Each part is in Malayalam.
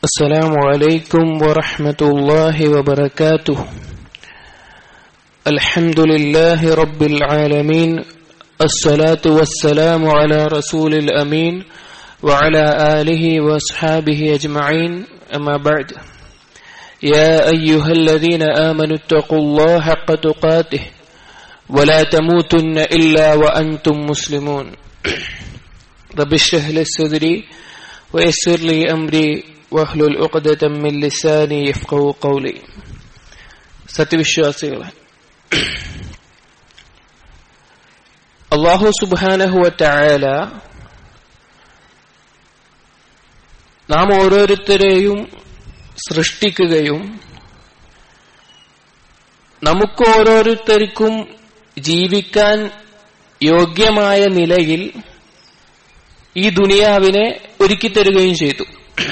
السلام عليكم ورحمة الله وبركاته الحمد لله رب العالمين الصلاة والسلام على رسول الأمين وعلى آله وأصحابه أجمعين أما بعد يا أيها الذين آمنوا اتقوا الله حق تقاته ولا تموتن إلا وأنتم مسلمون رب اشرح لي صدري ويسر لي أمري واحلل عقدة من لساني يفقهوا قولي സത്യവിശ്വാസികളെ അള്ളാഹു സുബാനഹുവ ചായാല നാം ഓരോരുത്തരെയും സൃഷ്ടിക്കുകയും നമുക്ക് ഓരോരുത്തർക്കും ജീവിക്കാൻ യോഗ്യമായ നിലയിൽ ഈ ദുനിയാവിനെ ഒരുക്കി തരികയും ചെയ്തു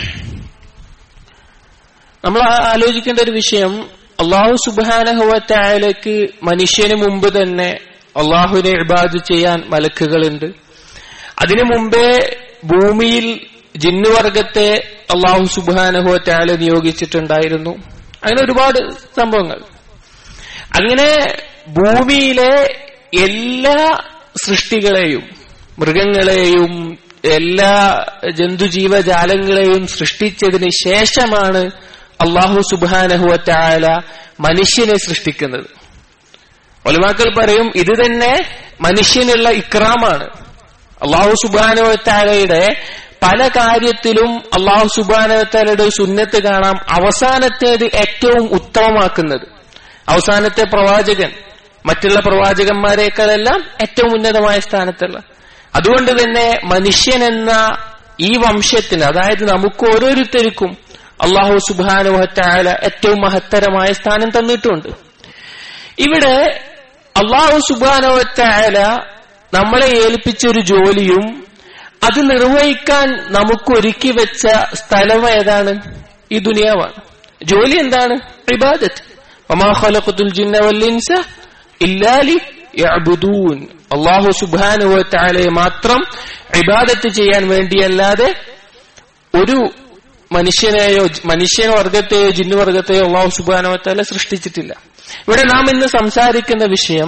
നമ്മൾ ആലോചിക്കേണ്ട ഒരു വിഷയം അള്ളാഹു സുബാനഹുവറ്റായാലേക്ക് മനുഷ്യന് മുമ്പ് തന്നെ അള്ളാഹുവിനെ ഇബാദ് ചെയ്യാൻ മലക്കുകളുണ്ട് അതിനു മുമ്പേ ഭൂമിയിൽ ജിന്നുവർഗത്തെ അള്ളാഹു സുബാനഹുവറ്റായാല നിയോഗിച്ചിട്ടുണ്ടായിരുന്നു അങ്ങനെ ഒരുപാട് സംഭവങ്ങൾ അങ്ങനെ ഭൂമിയിലെ എല്ലാ സൃഷ്ടികളെയും മൃഗങ്ങളെയും എല്ലാ ജന്തുജീവജാലങ്ങളെയും സൃഷ്ടിച്ചതിന് ശേഷമാണ് അള്ളാഹു സുബാനഹുവറ്റായാല മനുഷ്യനെ സൃഷ്ടിക്കുന്നത് ഒലിമാക്കൾ പറയും ഇത് തന്നെ മനുഷ്യനുള്ള ഇക്രാമാണ് അള്ളാഹു സുബാനുവത്താലയുടെ പല കാര്യത്തിലും അള്ളാഹു സുബാനുവത്താലയുടെ സുന്നത്ത് കാണാം അവസാനത്തേത് ഏറ്റവും ഉത്തമമാക്കുന്നത് അവസാനത്തെ പ്രവാചകൻ മറ്റുള്ള പ്രവാചകന്മാരെക്കാളെല്ലാം ഏറ്റവും ഉന്നതമായ സ്ഥാനത്തുള്ള അതുകൊണ്ട് തന്നെ മനുഷ്യൻ എന്ന ഈ വംശത്തിന് അതായത് നമുക്ക് ഓരോരുത്തർക്കും അള്ളാഹു സുബാനുവറ്റായ ഏറ്റവും മഹത്തരമായ സ്ഥാനം തന്നിട്ടുണ്ട് ഇവിടെ അള്ളാഹു സുബാനുവറ്റായ നമ്മളെ ഏൽപ്പിച്ച ഒരു ജോലിയും അത് നിർവഹിക്കാൻ നമുക്ക് ഒരുക്കി വെച്ച സ്ഥലം ഏതാണ് ഈ ദുനിയാവാണ് ജോലി എന്താണ് ഇബാദത്ത് ഒമാഹലഖത്തുൽ ജിന്ന വല്ലിൻസ ഇല്ലാലി യഅബുദൂൻ അള്ളാഹു സുബാനുവറ്റാലയെ മാത്രം ഇബാദത്ത് ചെയ്യാൻ വേണ്ടിയല്ലാതെ ഒരു മനുഷ്യനെയോ മനുഷ്യവർഗത്തെയോ ജിന്നുവർഗത്തെയോ അള്ളാഹു സുബാനുവത്താല സൃഷ്ടിച്ചിട്ടില്ല ഇവിടെ നാം ഇന്ന് സംസാരിക്കുന്ന വിഷയം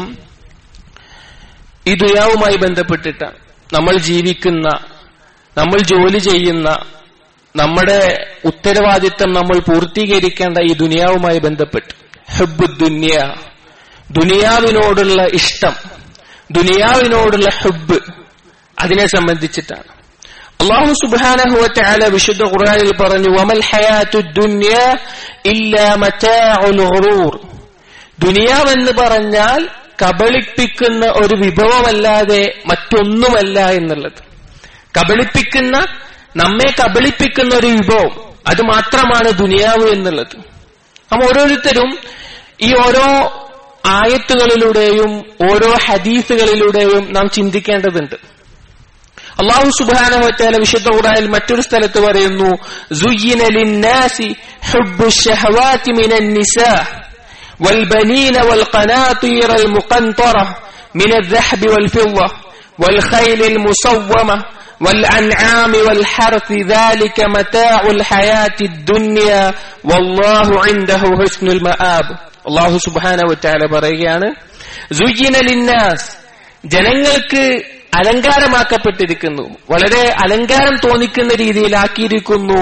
ഈ ദുയാവുമായി ബന്ധപ്പെട്ടിട്ടാണ് നമ്മൾ ജീവിക്കുന്ന നമ്മൾ ജോലി ചെയ്യുന്ന നമ്മുടെ ഉത്തരവാദിത്തം നമ്മൾ പൂർത്തീകരിക്കേണ്ട ഈ ദുനിയാവുമായി ബന്ധപ്പെട്ട് ഹബ്ബു ദുനിയ ദുനിയാവിനോടുള്ള ഇഷ്ടം ദുനിയാവിനോടുള്ള ഹബ്ബ് അതിനെ സംബന്ധിച്ചിട്ടാണ് അള്ളാഹു സുബാനഹുവറ്റാല വിശുദ്ധ ഖുർആനിൽ പറഞ്ഞു വമൽ ഹയാത്തു ദുനിയ ഇല്ലാ മറ്റാഉൽ ഖുറൂർ ദുനിയാവെന്ന് പറഞ്ഞാൽ കബളിപ്പിക്കുന്ന ഒരു വിഭവമല്ലാതെ മറ്റൊന്നുമല്ല എന്നുള്ളത് കബളിപ്പിക്കുന്ന നമ്മെ കബളിപ്പിക്കുന്ന ഒരു വിഭവം അത് മാത്രമാണ് ദുനിയാവ് എന്നുള്ളത് നാം ഓരോരുത്തരും ഈ ഓരോ ആയത്തുകളിലൂടെയും ഓരോ ഹദീസുകളിലൂടെയും നാം ചിന്തിക്കേണ്ടതുണ്ട് അള്ളാഹു സുബാനഹുറ്റാല വിശുദ്ധ ഖുറാനിൽ മറ്റൊരു സ്ഥലത്ത് പറയുന്നു والبنين والقناطير المقنطرة من الذهب والفضة والخيل المصومة والأنعام والحرث ذلك متاع الحياة الدنيا والله عنده حسن المآب الله سبحانه وتعالى പറയുകയാണ് زين للناس ജനങ്ങൾക്ക് അലങ്കാരമാക്കപ്പെട്ടിരിക്കുന്നു വളരെ അലങ്കാരം തോന്നിക്കുന്ന രീതിയിലാക്കിയിരിക്കുന്നു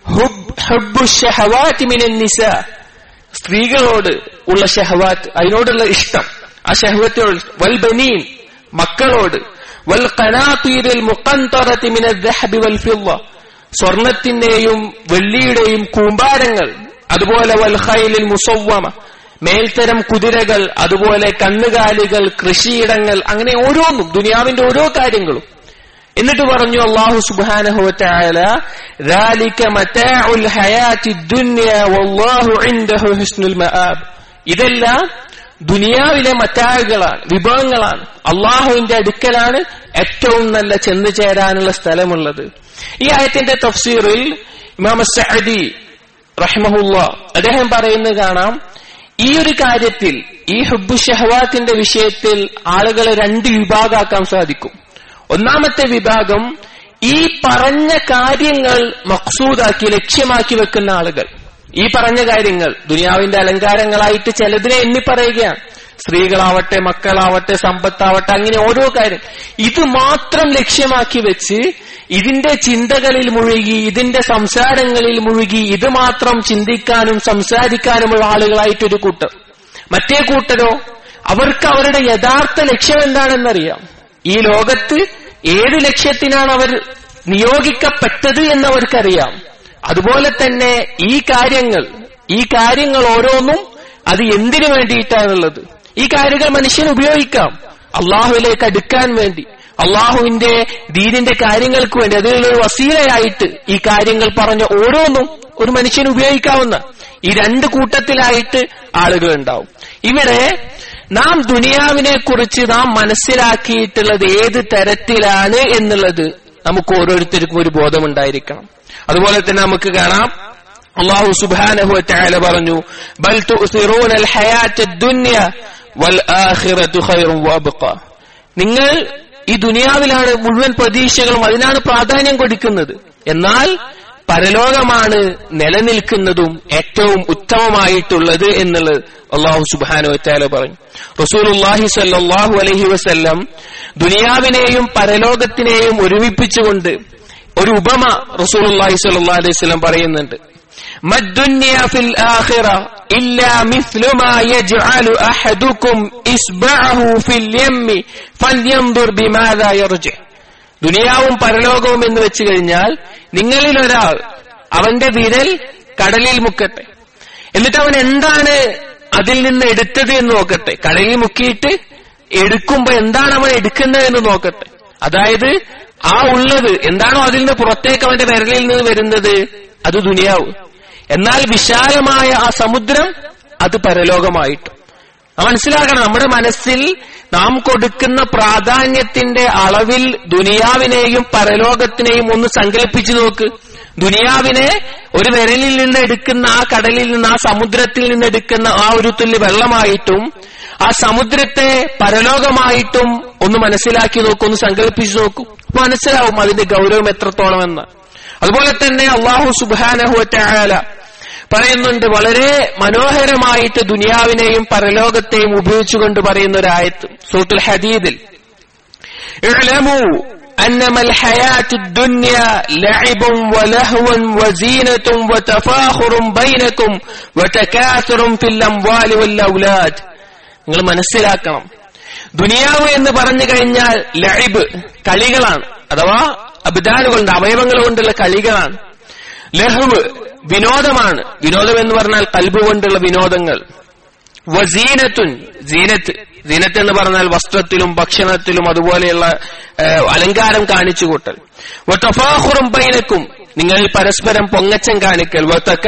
സ്ത്രീകളോട് ഉള്ള ഷഹവാത്ത് അതിനോടുള്ള ഇഷ്ടം ആ ഷഹവത്തോട് വൽ ബനീൻ മക്കളോട് വൽ കനാത്തീരിൽ വൽ സ്വർണത്തിന്റെയും വെള്ളിയുടെയും കൂമ്പാരങ്ങൾ അതുപോലെ വൽ ഖൈലിൽ മുസവ്വമ മേൽത്തരം കുതിരകൾ അതുപോലെ കന്നുകാലികൾ കൃഷിയിടങ്ങൾ അങ്ങനെ ഓരോന്നും ദുനിയാവിന്റെ ഓരോ കാര്യങ്ങളും എന്നിട്ട് പറഞ്ഞു അള്ളാഹു സുബാനഹുല ഇതെല്ലാം ദുനിയാവിലെ മറ്റാളുകളാണ് വിഭവങ്ങളാണ് അള്ളാഹുവിന്റെ അടുക്കലാണ് ഏറ്റവും നല്ല ചെന്നു ചേരാനുള്ള സ്ഥലമുള്ളത് ഈ ആയത്തിന്റെ തഫ്സീറിൽ ഇമാം സഅദി റഹ്മഹുല്ല അദ്ദേഹം പറയുന്നത് കാണാം ഈ ഒരു കാര്യത്തിൽ ഈ ഹുബു ഷഹവാത്തിന്റെ വിഷയത്തിൽ ആളുകളെ രണ്ട് വിഭാഗമാക്കാൻ സാധിക്കും ഒന്നാമത്തെ വിഭാഗം ഈ പറഞ്ഞ കാര്യങ്ങൾ മക്സൂദാക്കി ലക്ഷ്യമാക്കി വെക്കുന്ന ആളുകൾ ഈ പറഞ്ഞ കാര്യങ്ങൾ ദുനിയാവിന്റെ അലങ്കാരങ്ങളായിട്ട് ചിലതിനെ എണ്ണി പറയുകയാണ് സ്ത്രീകളാവട്ടെ മക്കളാവട്ടെ സമ്പത്താവട്ടെ അങ്ങനെ ഓരോ കാര്യം ഇത് മാത്രം ലക്ഷ്യമാക്കി വെച്ച് ഇതിന്റെ ചിന്തകളിൽ മുഴുകി ഇതിന്റെ സംസാരങ്ങളിൽ മുഴുകി ഇത് മാത്രം ചിന്തിക്കാനും സംസാരിക്കാനുമുള്ള ആളുകളായിട്ടൊരു കൂട്ടർ മറ്റേ കൂട്ടരോ അവർക്ക് അവരുടെ യഥാർത്ഥ ലക്ഷ്യം എന്താണെന്നറിയാം ഈ ലോകത്ത് ഏത് ലക്ഷ്യത്തിനാണ് അവർ നിയോഗിക്കപ്പെട്ടത് എന്നവർക്കറിയാം അതുപോലെ തന്നെ ഈ കാര്യങ്ങൾ ഈ കാര്യങ്ങൾ ഓരോന്നും അത് എന്തിനു വേണ്ടിയിട്ടാണുള്ളത് ഈ കാര്യങ്ങൾ മനുഷ്യന് ഉപയോഗിക്കാം അള്ളാഹുവിലേക്ക് അടുക്കാൻ വേണ്ടി അള്ളാഹുവിന്റെ ദീനിന്റെ കാര്യങ്ങൾക്ക് വേണ്ടി അതിലുള്ള ഒരു വസീലയായിട്ട് ഈ കാര്യങ്ങൾ പറഞ്ഞ ഓരോന്നും ഒരു മനുഷ്യന് ഉപയോഗിക്കാവുന്ന ഈ രണ്ട് കൂട്ടത്തിലായിട്ട് ആളുകൾ ഉണ്ടാവും ഇവിടെ നാം ദുനിയാവിനെ കുറിച്ച് നാം മനസ്സിലാക്കിയിട്ടുള്ളത് ഏത് തരത്തിലാണ് എന്നുള്ളത് നമുക്ക് ഓരോരുത്തർക്കും ഒരു ബോധമുണ്ടായിരിക്കണം അതുപോലെ തന്നെ നമുക്ക് കാണാം അള്ളാഹു സുബാനഹു തആല പറഞ്ഞു ബൽ തുസിറൂന അൽ ഹയാത്ത ദുനിയ വൽ ആഖിറതു ഖൈറും വഅബ്ഖ നിങ്ങൾ ഈ ദുനിയാവിലാണ് മുഴുവൻ പ്രതീക്ഷകളും അതിനാണ് പ്രാധാന്യം കൊടുക്കുന്നത് എന്നാൽ പരലോകമാണ് നിലനിൽക്കുന്നതും ഏറ്റവും ഉത്തമമായിട്ടുള്ളത് എന്നുള്ളത് അള്ളാഹു സുബാനു വറ്റാല പറഞ്ഞു റസൂലുല്ലാഹി സല്ലാഹു അലഹി വസ്ല്ലം ദുനിയാവിനെയും പരലോകത്തിനെയും ഒരുമിപ്പിച്ചുകൊണ്ട് ഒരു ഉപമ റസൂലുല്ലാഹി സല്ലാ അലൈഹി സ്വലം പറയുന്നുണ്ട് مَا في الآخرة إلا مثل ما يجعل أحدكم إصبعه في اليم فلينظر بماذا يرجع ദുനിയാവും പരലോകവും എന്ന് വെച്ച് കഴിഞ്ഞാൽ നിങ്ങളിൽ ഒരാൾ അവന്റെ വിരൽ കടലിൽ മുക്കട്ടെ എന്നിട്ട് അവൻ എന്താണ് അതിൽ നിന്ന് എടുത്തത് എന്ന് നോക്കട്ടെ കടലിൽ മുക്കിയിട്ട് എടുക്കുമ്പോ എന്താണ് അവൻ എടുക്കുന്നത് എന്ന് നോക്കട്ടെ അതായത് ആ ഉള്ളത് എന്താണോ അതിൽ നിന്ന് പുറത്തേക്ക് അവന്റെ വിരലിൽ നിന്ന് വരുന്നത് അത് ദുനിയാവ് എന്നാൽ വിശാലമായ ആ സമുദ്രം അത് പരലോകമായിട്ട് മനസ്സിലാക്കണം നമ്മുടെ മനസ്സിൽ നാം കൊടുക്കുന്ന പ്രാധാന്യത്തിന്റെ അളവിൽ ദുനിയാവിനെയും പരലോകത്തിനെയും ഒന്ന് സങ്കല്പിച്ചു നോക്ക് ദുനിയാവിനെ ഒരു വിരലിൽ നിന്ന് എടുക്കുന്ന ആ കടലിൽ നിന്ന് ആ സമുദ്രത്തിൽ നിന്ന് എടുക്കുന്ന ആ ഒരു തുള്ളി വെള്ളമായിട്ടും ആ സമുദ്രത്തെ പരലോകമായിട്ടും ഒന്ന് മനസ്സിലാക്കി നോക്കൂ ഒന്ന് സങ്കല്പിച്ചു നോക്കൂ അപ്പൊ മനസ്സിലാവും അതിന്റെ ഗൗരവം എത്രത്തോളം എന്ന് അതുപോലെ തന്നെ അള്ളാഹു സുബാനഹുല പറയുന്നുണ്ട് വളരെ മനോഹരമായിട്ട് ദുനിയാവിനെയും പരലോകത്തെയും ഉപയോഗിച്ചുകൊണ്ട് പറയുന്ന ഒരു ആയത്ത് സൂത്തുൽ ഹദീദിൽ أنما الحياة الدنيا لعب ولهو وزينة وتفاخر بينكم وتكاثر في الأموال والأولاد നിങ്ങൾ മനസ്സിലാക്കണം ദുനിയാവ് എന്ന് പറഞ്ഞു കഴിഞ്ഞാൽ ലൈബ് കളികളാണ് അഥവാ അബ്ദാനുകളുണ്ട് അവയവങ്ങൾ കൊണ്ടുള്ള കളികളാണ് ലഹുവ് വിനോദമാണ് വിനോദം എന്ന് പറഞ്ഞാൽ കൽബ് കൊണ്ടുള്ള വിനോദങ്ങൾ വസീനത്തുൻ സീനത്ത് സീനത്ത് എന്ന് പറഞ്ഞാൽ വസ്ത്രത്തിലും ഭക്ഷണത്തിലും അതുപോലെയുള്ള അലങ്കാരം കാണിച്ചു കൂട്ടൽ വട്ടഫാഹുറും ബൈനക്കും നിങ്ങൾ പരസ്പരം പൊങ്ങച്ചം കാണിക്കൽ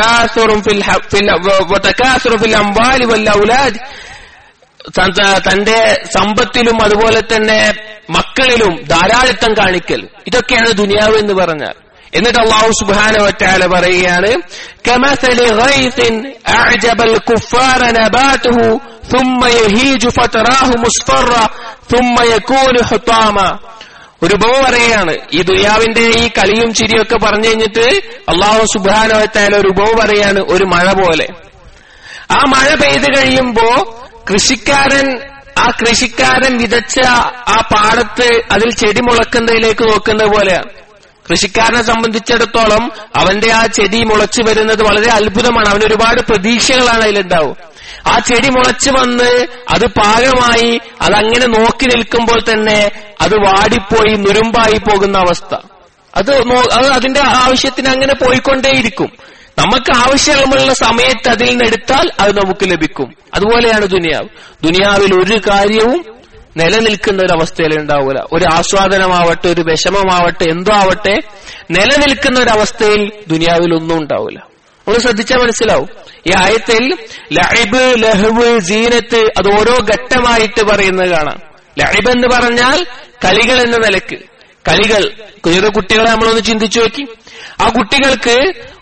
ഫിൽ അംവാലി വല്ല ഔലാദ് തന്റെ സമ്പത്തിലും അതുപോലെ തന്നെ മക്കളിലും ധാരാളിത്തം കാണിക്കൽ ഇതൊക്കെയാണ് ദുനിയാവ് എന്ന് പറഞ്ഞാൽ എന്നിട്ട് അള്ളാഹു സുബാന വറ്റാല പറയുകയാണ് കമസലി ഗൈസിൻ അഅജബൽ കുഫാര നബാതുഹു ثم يهيج فتراه مصفرا ثم يكون حطاما ഒരു ഉപമ പറയുകയാണ് ഈ ദുനിയാവിന്റെ ഈ കളിയും ചിരിയൊക്കെ പറഞ്ഞു കഴിഞ്ഞിട്ട് അള്ളാഹു സുബാന വറ്റാല ഒരു ഉപമ പറയാണ് ഒരു മഴ പോലെ ആ മഴ പെയ്തു കഴിയുമ്പോ കൃഷിക്കാരൻ ആ കൃഷിക്കാരൻ വിതച്ച ആ പാടത്ത് അതിൽ ചെടി മുളക്കുന്നതിലേക്ക് നോക്കുന്നത് പോലെയാണ് കൃഷിക്കാരനെ സംബന്ധിച്ചിടത്തോളം അവന്റെ ആ ചെടി മുളച്ചു വരുന്നത് വളരെ അത്ഭുതമാണ് അവന് ഒരുപാട് പ്രതീക്ഷകളാണ് അതിലുണ്ടാവും ആ ചെടി മുളച്ചു വന്ന് അത് പാകമായി അതങ്ങനെ നോക്കി നിൽക്കുമ്പോൾ തന്നെ അത് വാടിപ്പോയി നുരുമ്പായി പോകുന്ന അവസ്ഥ അത് അത് അതിന്റെ ആവശ്യത്തിന് അങ്ങനെ പോയിക്കൊണ്ടേയിരിക്കും നമുക്ക് ആവശ്യമുള്ള സമയത്ത് അതിൽ നിന്ന് എടുത്താൽ അത് നമുക്ക് ലഭിക്കും അതുപോലെയാണ് ദുനിയാവ് ദുനിയാവിൽ ഒരു കാര്യവും നിലനിൽക്കുന്ന ഒരു അവസ്ഥയിൽ ഉണ്ടാവില്ല ഒരു ആസ്വാദനമാവട്ടെ ഒരു വിഷമമാവട്ടെ എന്തോ ആവട്ടെ നിലനിൽക്കുന്ന ഒരു അവസ്ഥയിൽ ദുനിയാവിൽ ഒന്നും ഉണ്ടാവില്ല നമ്മൾ ശ്രദ്ധിച്ചാൽ മനസ്സിലാവും ഈ ആയത്തിൽ ലഹബ് ലഹബ് ജീനത്ത് അത് ഓരോ ഘട്ടമായിട്ട് പറയുന്നത് കാണാം ലഹബ് എന്ന് പറഞ്ഞാൽ കളികൾ എന്ന നിലക്ക് കളികൾ ചെറു കുട്ടികളെ നമ്മളൊന്ന് ചിന്തിച്ചു നോക്കി ആ കുട്ടികൾക്ക്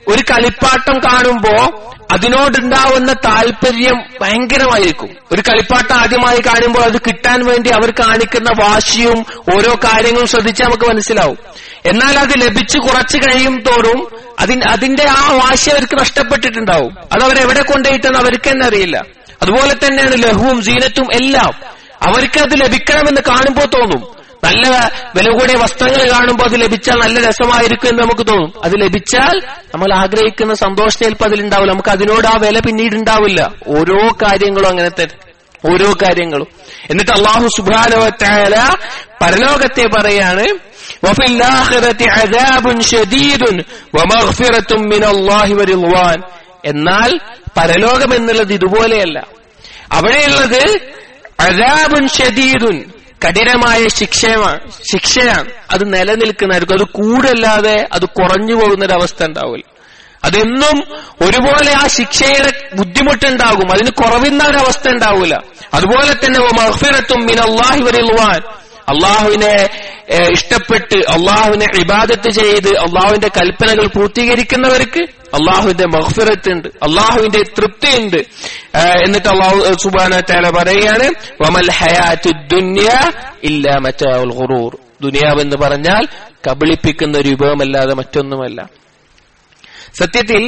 ഒരു കളിപ്പാട്ടം കാണുമ്പോ അതിനോടുണ്ടാവുന്ന താല്പര്യം ഭയങ്കരമായിരിക്കും ഒരു കളിപ്പാട്ടം ആദ്യമായി കാണുമ്പോൾ അത് കിട്ടാൻ വേണ്ടി അവർ കാണിക്കുന്ന വാശിയും ഓരോ കാര്യങ്ങളും ശ്രദ്ധിച്ചാൽ നമുക്ക് മനസ്സിലാവും എന്നാൽ അത് ലഭിച്ചു കുറച്ച് കഴിയും തോറും അതിന് അതിന്റെ ആ വാശി അവർക്ക് നഷ്ടപ്പെട്ടിട്ടുണ്ടാവും അത് അവരെവിടെ കൊണ്ടുപോയിട്ടെന്ന് അവർക്ക് തന്നെ അറിയില്ല അതുപോലെ തന്നെയാണ് ലഹുവും സീനത്തും എല്ലാം അവർക്ക് അത് ലഭിക്കണമെന്ന് കാണുമ്പോൾ തോന്നും നല്ല വില കൂടിയ വസ്ത്രങ്ങൾ കാണുമ്പോൾ അത് ലഭിച്ചാൽ നല്ല രസമായിരിക്കും എന്ന് നമുക്ക് തോന്നും അത് ലഭിച്ചാൽ നമ്മൾ ആഗ്രഹിക്കുന്ന സന്തോഷം ചിലപ്പോൾ അതിലുണ്ടാവില്ല നമുക്ക് അതിനോട് ആ വില പിന്നീട് ഉണ്ടാവില്ല ഓരോ കാര്യങ്ങളും അങ്ങനെ തന്നെ ഓരോ കാര്യങ്ങളും എന്നിട്ട് അള്ളാഹു സുബാനവത്തായ പരലോകത്തെ പറയാണ് وفي الآخرة عذاب شديد ومغفرة من الله ورضوان എന്നാൽ പരലോകം എന്നുള്ളത് ഇതുപോലെയല്ല അവിടെയുള്ളത് അതാബുൻ ഷദീദുൻ കഠിനമായ ശിക്ഷയാണ് ശിക്ഷയാണ് അത് നിലനിൽക്കുന്നതായിരിക്കും അത് കൂടല്ലാതെ അത് കുറഞ്ഞു പോകുന്ന ഒരു അവസ്ഥ ഉണ്ടാവില്ല അതെന്നും ഒരുപോലെ ആ ശിക്ഷയുടെ ബുദ്ധിമുട്ടുണ്ടാകും അതിന് കുറവിന്ന ഒരവസ്ഥ ഉണ്ടാവില്ല അതുപോലെ തന്നെ മഹ്ഫിറത്തും മിൻ അള്ളാഹി വരിൽവാൻ അള്ളാഹുവിനെ ഇഷ്ടപ്പെട്ട് അള്ളാഹുവിനെ ഇബാദത്ത് ചെയ്ത് അള്ളാഹുവിന്റെ കൽപ്പനകൾ പൂർത്തീകരിക്കുന്നവർക്ക് അള്ളാഹുവിന്റെ മഹ്ഫിറത്തുണ്ട് അള്ളാഹുവിന്റെ തൃപ്തിയുണ്ട് എന്നിട്ട് അള്ളാഹു സുബാന താല പറയുകയാണ് വമൽ ഹയാത്ത് ദുന്യ ഇല്ല മറ്റാവുൽ ഖുറൂർ ദുനിയാവ് എന്ന് പറഞ്ഞാൽ കബളിപ്പിക്കുന്ന ഒരു വിഭവമല്ലാതെ മറ്റൊന്നുമല്ല സത്യത്തിൽ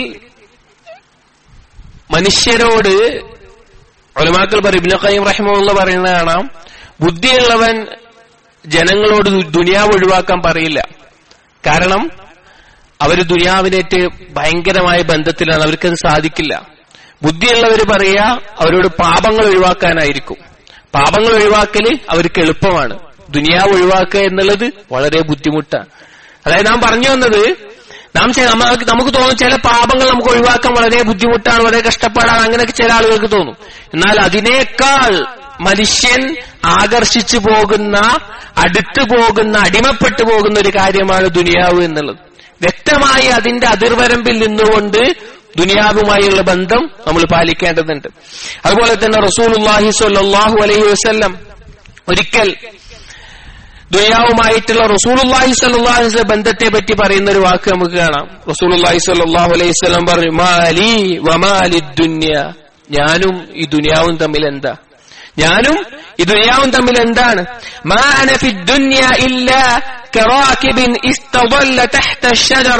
മനുഷ്യരോട് ഒലമാക്കൾ പറയും ഇബ്നു ഖയ്യിം റഹിമുള്ള പറയുന്നത് കാണാം ബുദ്ധിയുള്ളവൻ ജനങ്ങളോട് ദുനിയാവ് ഒഴിവാക്കാൻ പറയില്ല കാരണം അവർ ദുനിയാവിനേറ്റ് ഭയങ്കരമായ ബന്ധത്തിലാണ് അവർക്കത് സാധിക്കില്ല ബുദ്ധിയുള്ളവർ പറയുക അവരോട് പാപങ്ങൾ ഒഴിവാക്കാനായിരിക്കും പാപങ്ങൾ ഒഴിവാക്കല് അവർക്ക് എളുപ്പമാണ് ദുനിയാവ് ഒഴിവാക്കുക എന്നുള്ളത് വളരെ ബുദ്ധിമുട്ടാണ് അതായത് നാം പറഞ്ഞു വന്നത് നാം നമുക്ക് നമുക്ക് തോന്നും ചില പാപങ്ങൾ നമുക്ക് ഒഴിവാക്കാൻ വളരെ ബുദ്ധിമുട്ടാണ് വളരെ കഷ്ടപ്പാടാണ് അങ്ങനെയൊക്കെ ചില ആളുകൾക്ക് തോന്നും എന്നാൽ അതിനേക്കാൾ മനുഷ്യൻ ആകർഷിച്ചു പോകുന്ന അടുത്തു പോകുന്ന അടിമപ്പെട്ടു പോകുന്ന ഒരു കാര്യമാണ് ദുനിയാവ് എന്നുള്ളത് വ്യക്തമായി അതിന്റെ അതിർവരമ്പിൽ നിന്നുകൊണ്ട് ദുനിയാവുമായുള്ള ബന്ധം നമ്മൾ പാലിക്കേണ്ടതുണ്ട് അതുപോലെ തന്നെ റസൂലുല്ലാഹി സ്വല്ലല്ലാഹു അലൈഹി വസല്ലം ഒരിക്കൽ ദുനിയാവുമായിട്ടുള്ള റസൂലുല്ലാഹി സ്വല്ലല്ലാഹു അലൈഹി വസല്ലം ബന്ധത്തെ പറ്റി പറയുന്ന ഒരു വാക്ക് നമുക്ക് കാണാം റസൂലുല്ലാഹി സ്വല്ലല്ലാഹു അലൈഹി വസല്ലം പറഞ്ഞു മാലി വമാലി ദുന്യ ഞാനും ഈ ദുനിയാവും തമ്മിൽ എന്താ ഞാനും ഈ ദുനിയാവും തമ്മിൽ എന്താണ് മാ അന ഫി ദുനിയ ഇല്ല കറാകിബിൻ ഇസ്തദല്ല തഹ്ത الشجرة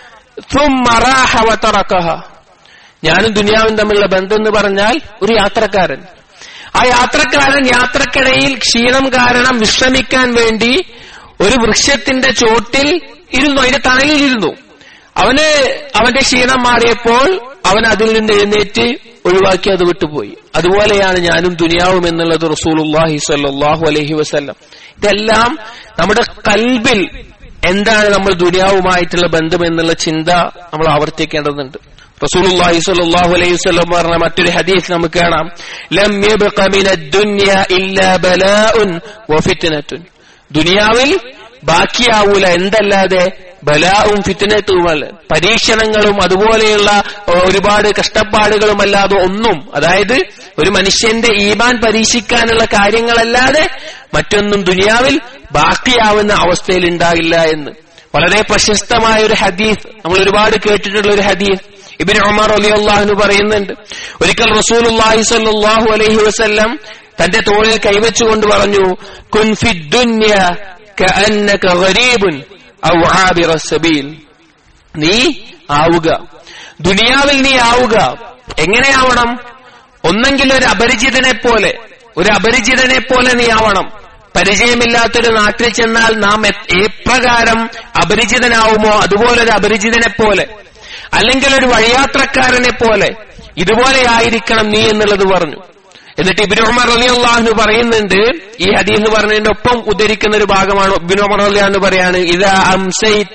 ثم راح وتركها ഞാനും ദുനിയാവും തമ്മിലുള്ള ബന്ധം എന്ന് പറഞ്ഞാൽ ഒരു യാത്രക്കാരൻ ആ യാത്രക്കാരൻ യാത്രക്കിടയിൽ ക്ഷീണം കാരണം വിശ്രമിക്കാൻ വേണ്ടി ഒരു വൃക്ഷത്തിന്റെ ചോട്ടിൽ ഇരുന്നു അതിന്റെ തണലിലിരുന്നു അവന് അവന്റെ ക്ഷീണം മാറിയപ്പോൾ അവൻ അതിൽ നിന്ന് എഴുന്നേറ്റ് ഒഴിവാക്കി അത് വിട്ടുപോയി അതുപോലെയാണ് ഞാനും ദുനിയാവും എന്നുള്ളത് റസൂലുല്ലാഹി സ്വല്ലല്ലാഹു അലൈഹി വസല്ലം ഇതെല്ലാം നമ്മുടെ കൽബിൽ എന്താണ് നമ്മൾ ദുനിയാവുമായിട്ടുള്ള ബന്ധം എന്നുള്ള ചിന്ത നമ്മൾ ആവർത്തിക്കേണ്ടതുണ്ട് റസൂലുള്ളാഹി സ്വല്ലല്ലാഹു അലൈഹി വസല്ലം പറഞ്ഞ മറ്റൊരു ഹദീസ് നമുക്ക് കാണാം ലം യബ്ഖ മിനദ് ദുനിയ ഇല്ലാ ബലാഉൻ വഫിത്നത്തുൻ ദുനിയാവിൽ ബാക്കിയാവൂല എന്തല്ലാതെ ബലാവും ഫിത്തനത്തുമല്ല പരീക്ഷണങ്ങളും അതുപോലെയുള്ള ഒരുപാട് കഷ്ടപ്പാടുകളും അല്ലാതെ ഒന്നും അതായത് ഒരു മനുഷ്യന്റെ ഈമാൻ പരീക്ഷിക്കാനുള്ള കാര്യങ്ങളല്ലാതെ മറ്റൊന്നും ദുനിയാവിൽ ബാക്കിയാവുന്ന അവസ്ഥയിൽ ഉണ്ടാകില്ല എന്ന് വളരെ പ്രശസ്തമായ ഒരു ഹദീസ് നമ്മൾ ഒരുപാട് കേട്ടിട്ടുള്ള ഒരു ഹദീസ് ഇബിൻ ഉമർ അലി അള്ളാഹുന് പറയുന്നുണ്ട് ഒരിക്കൽ റസൂലുല്ലാഹി സല്ലാഹു അലൈഹി വസല്ലം തന്റെ തോളിൽ കൈവച്ചുകൊണ്ട് പറഞ്ഞു കുൻഫി ദുന്യ كأنك غريب أو عابر السبيل നീ ആവുക ദുനിയാവിൽ നീ ആവുക എങ്ങനെയാവണം ഒന്നെങ്കിൽ ഒരു അപരിചിതനെ പോലെ ഒരു അപരിചിതനെ പോലെ നീ ആവണം പരിചയമില്ലാത്തൊരു നാട്ടിൽ ചെന്നാൽ നാം എപ്രകാരം അപരിചിതനാവുമോ അതുപോലെ ഒരു അപരിചിതനെ പോലെ അല്ലെങ്കിൽ ഒരു വഴിയാത്രക്കാരനെ പോലെ ഇതുപോലെ ആയിരിക്കണം നീ എന്നുള്ളത് പറഞ്ഞു എന്നിട്ട് ഇബിൻ ഉമർ അലി അള്ളാഹു പറയുന്നുണ്ട് ഈ ഹദീസ് പറഞ്ഞതിന്റെ ഒപ്പം ഉദ്ധരിക്കുന്ന ഒരു ഭാഗമാണ് ഇബിൻ ഉമർ അലി എന്ന് പറയാണ് ഇതാ അംസൈത്ത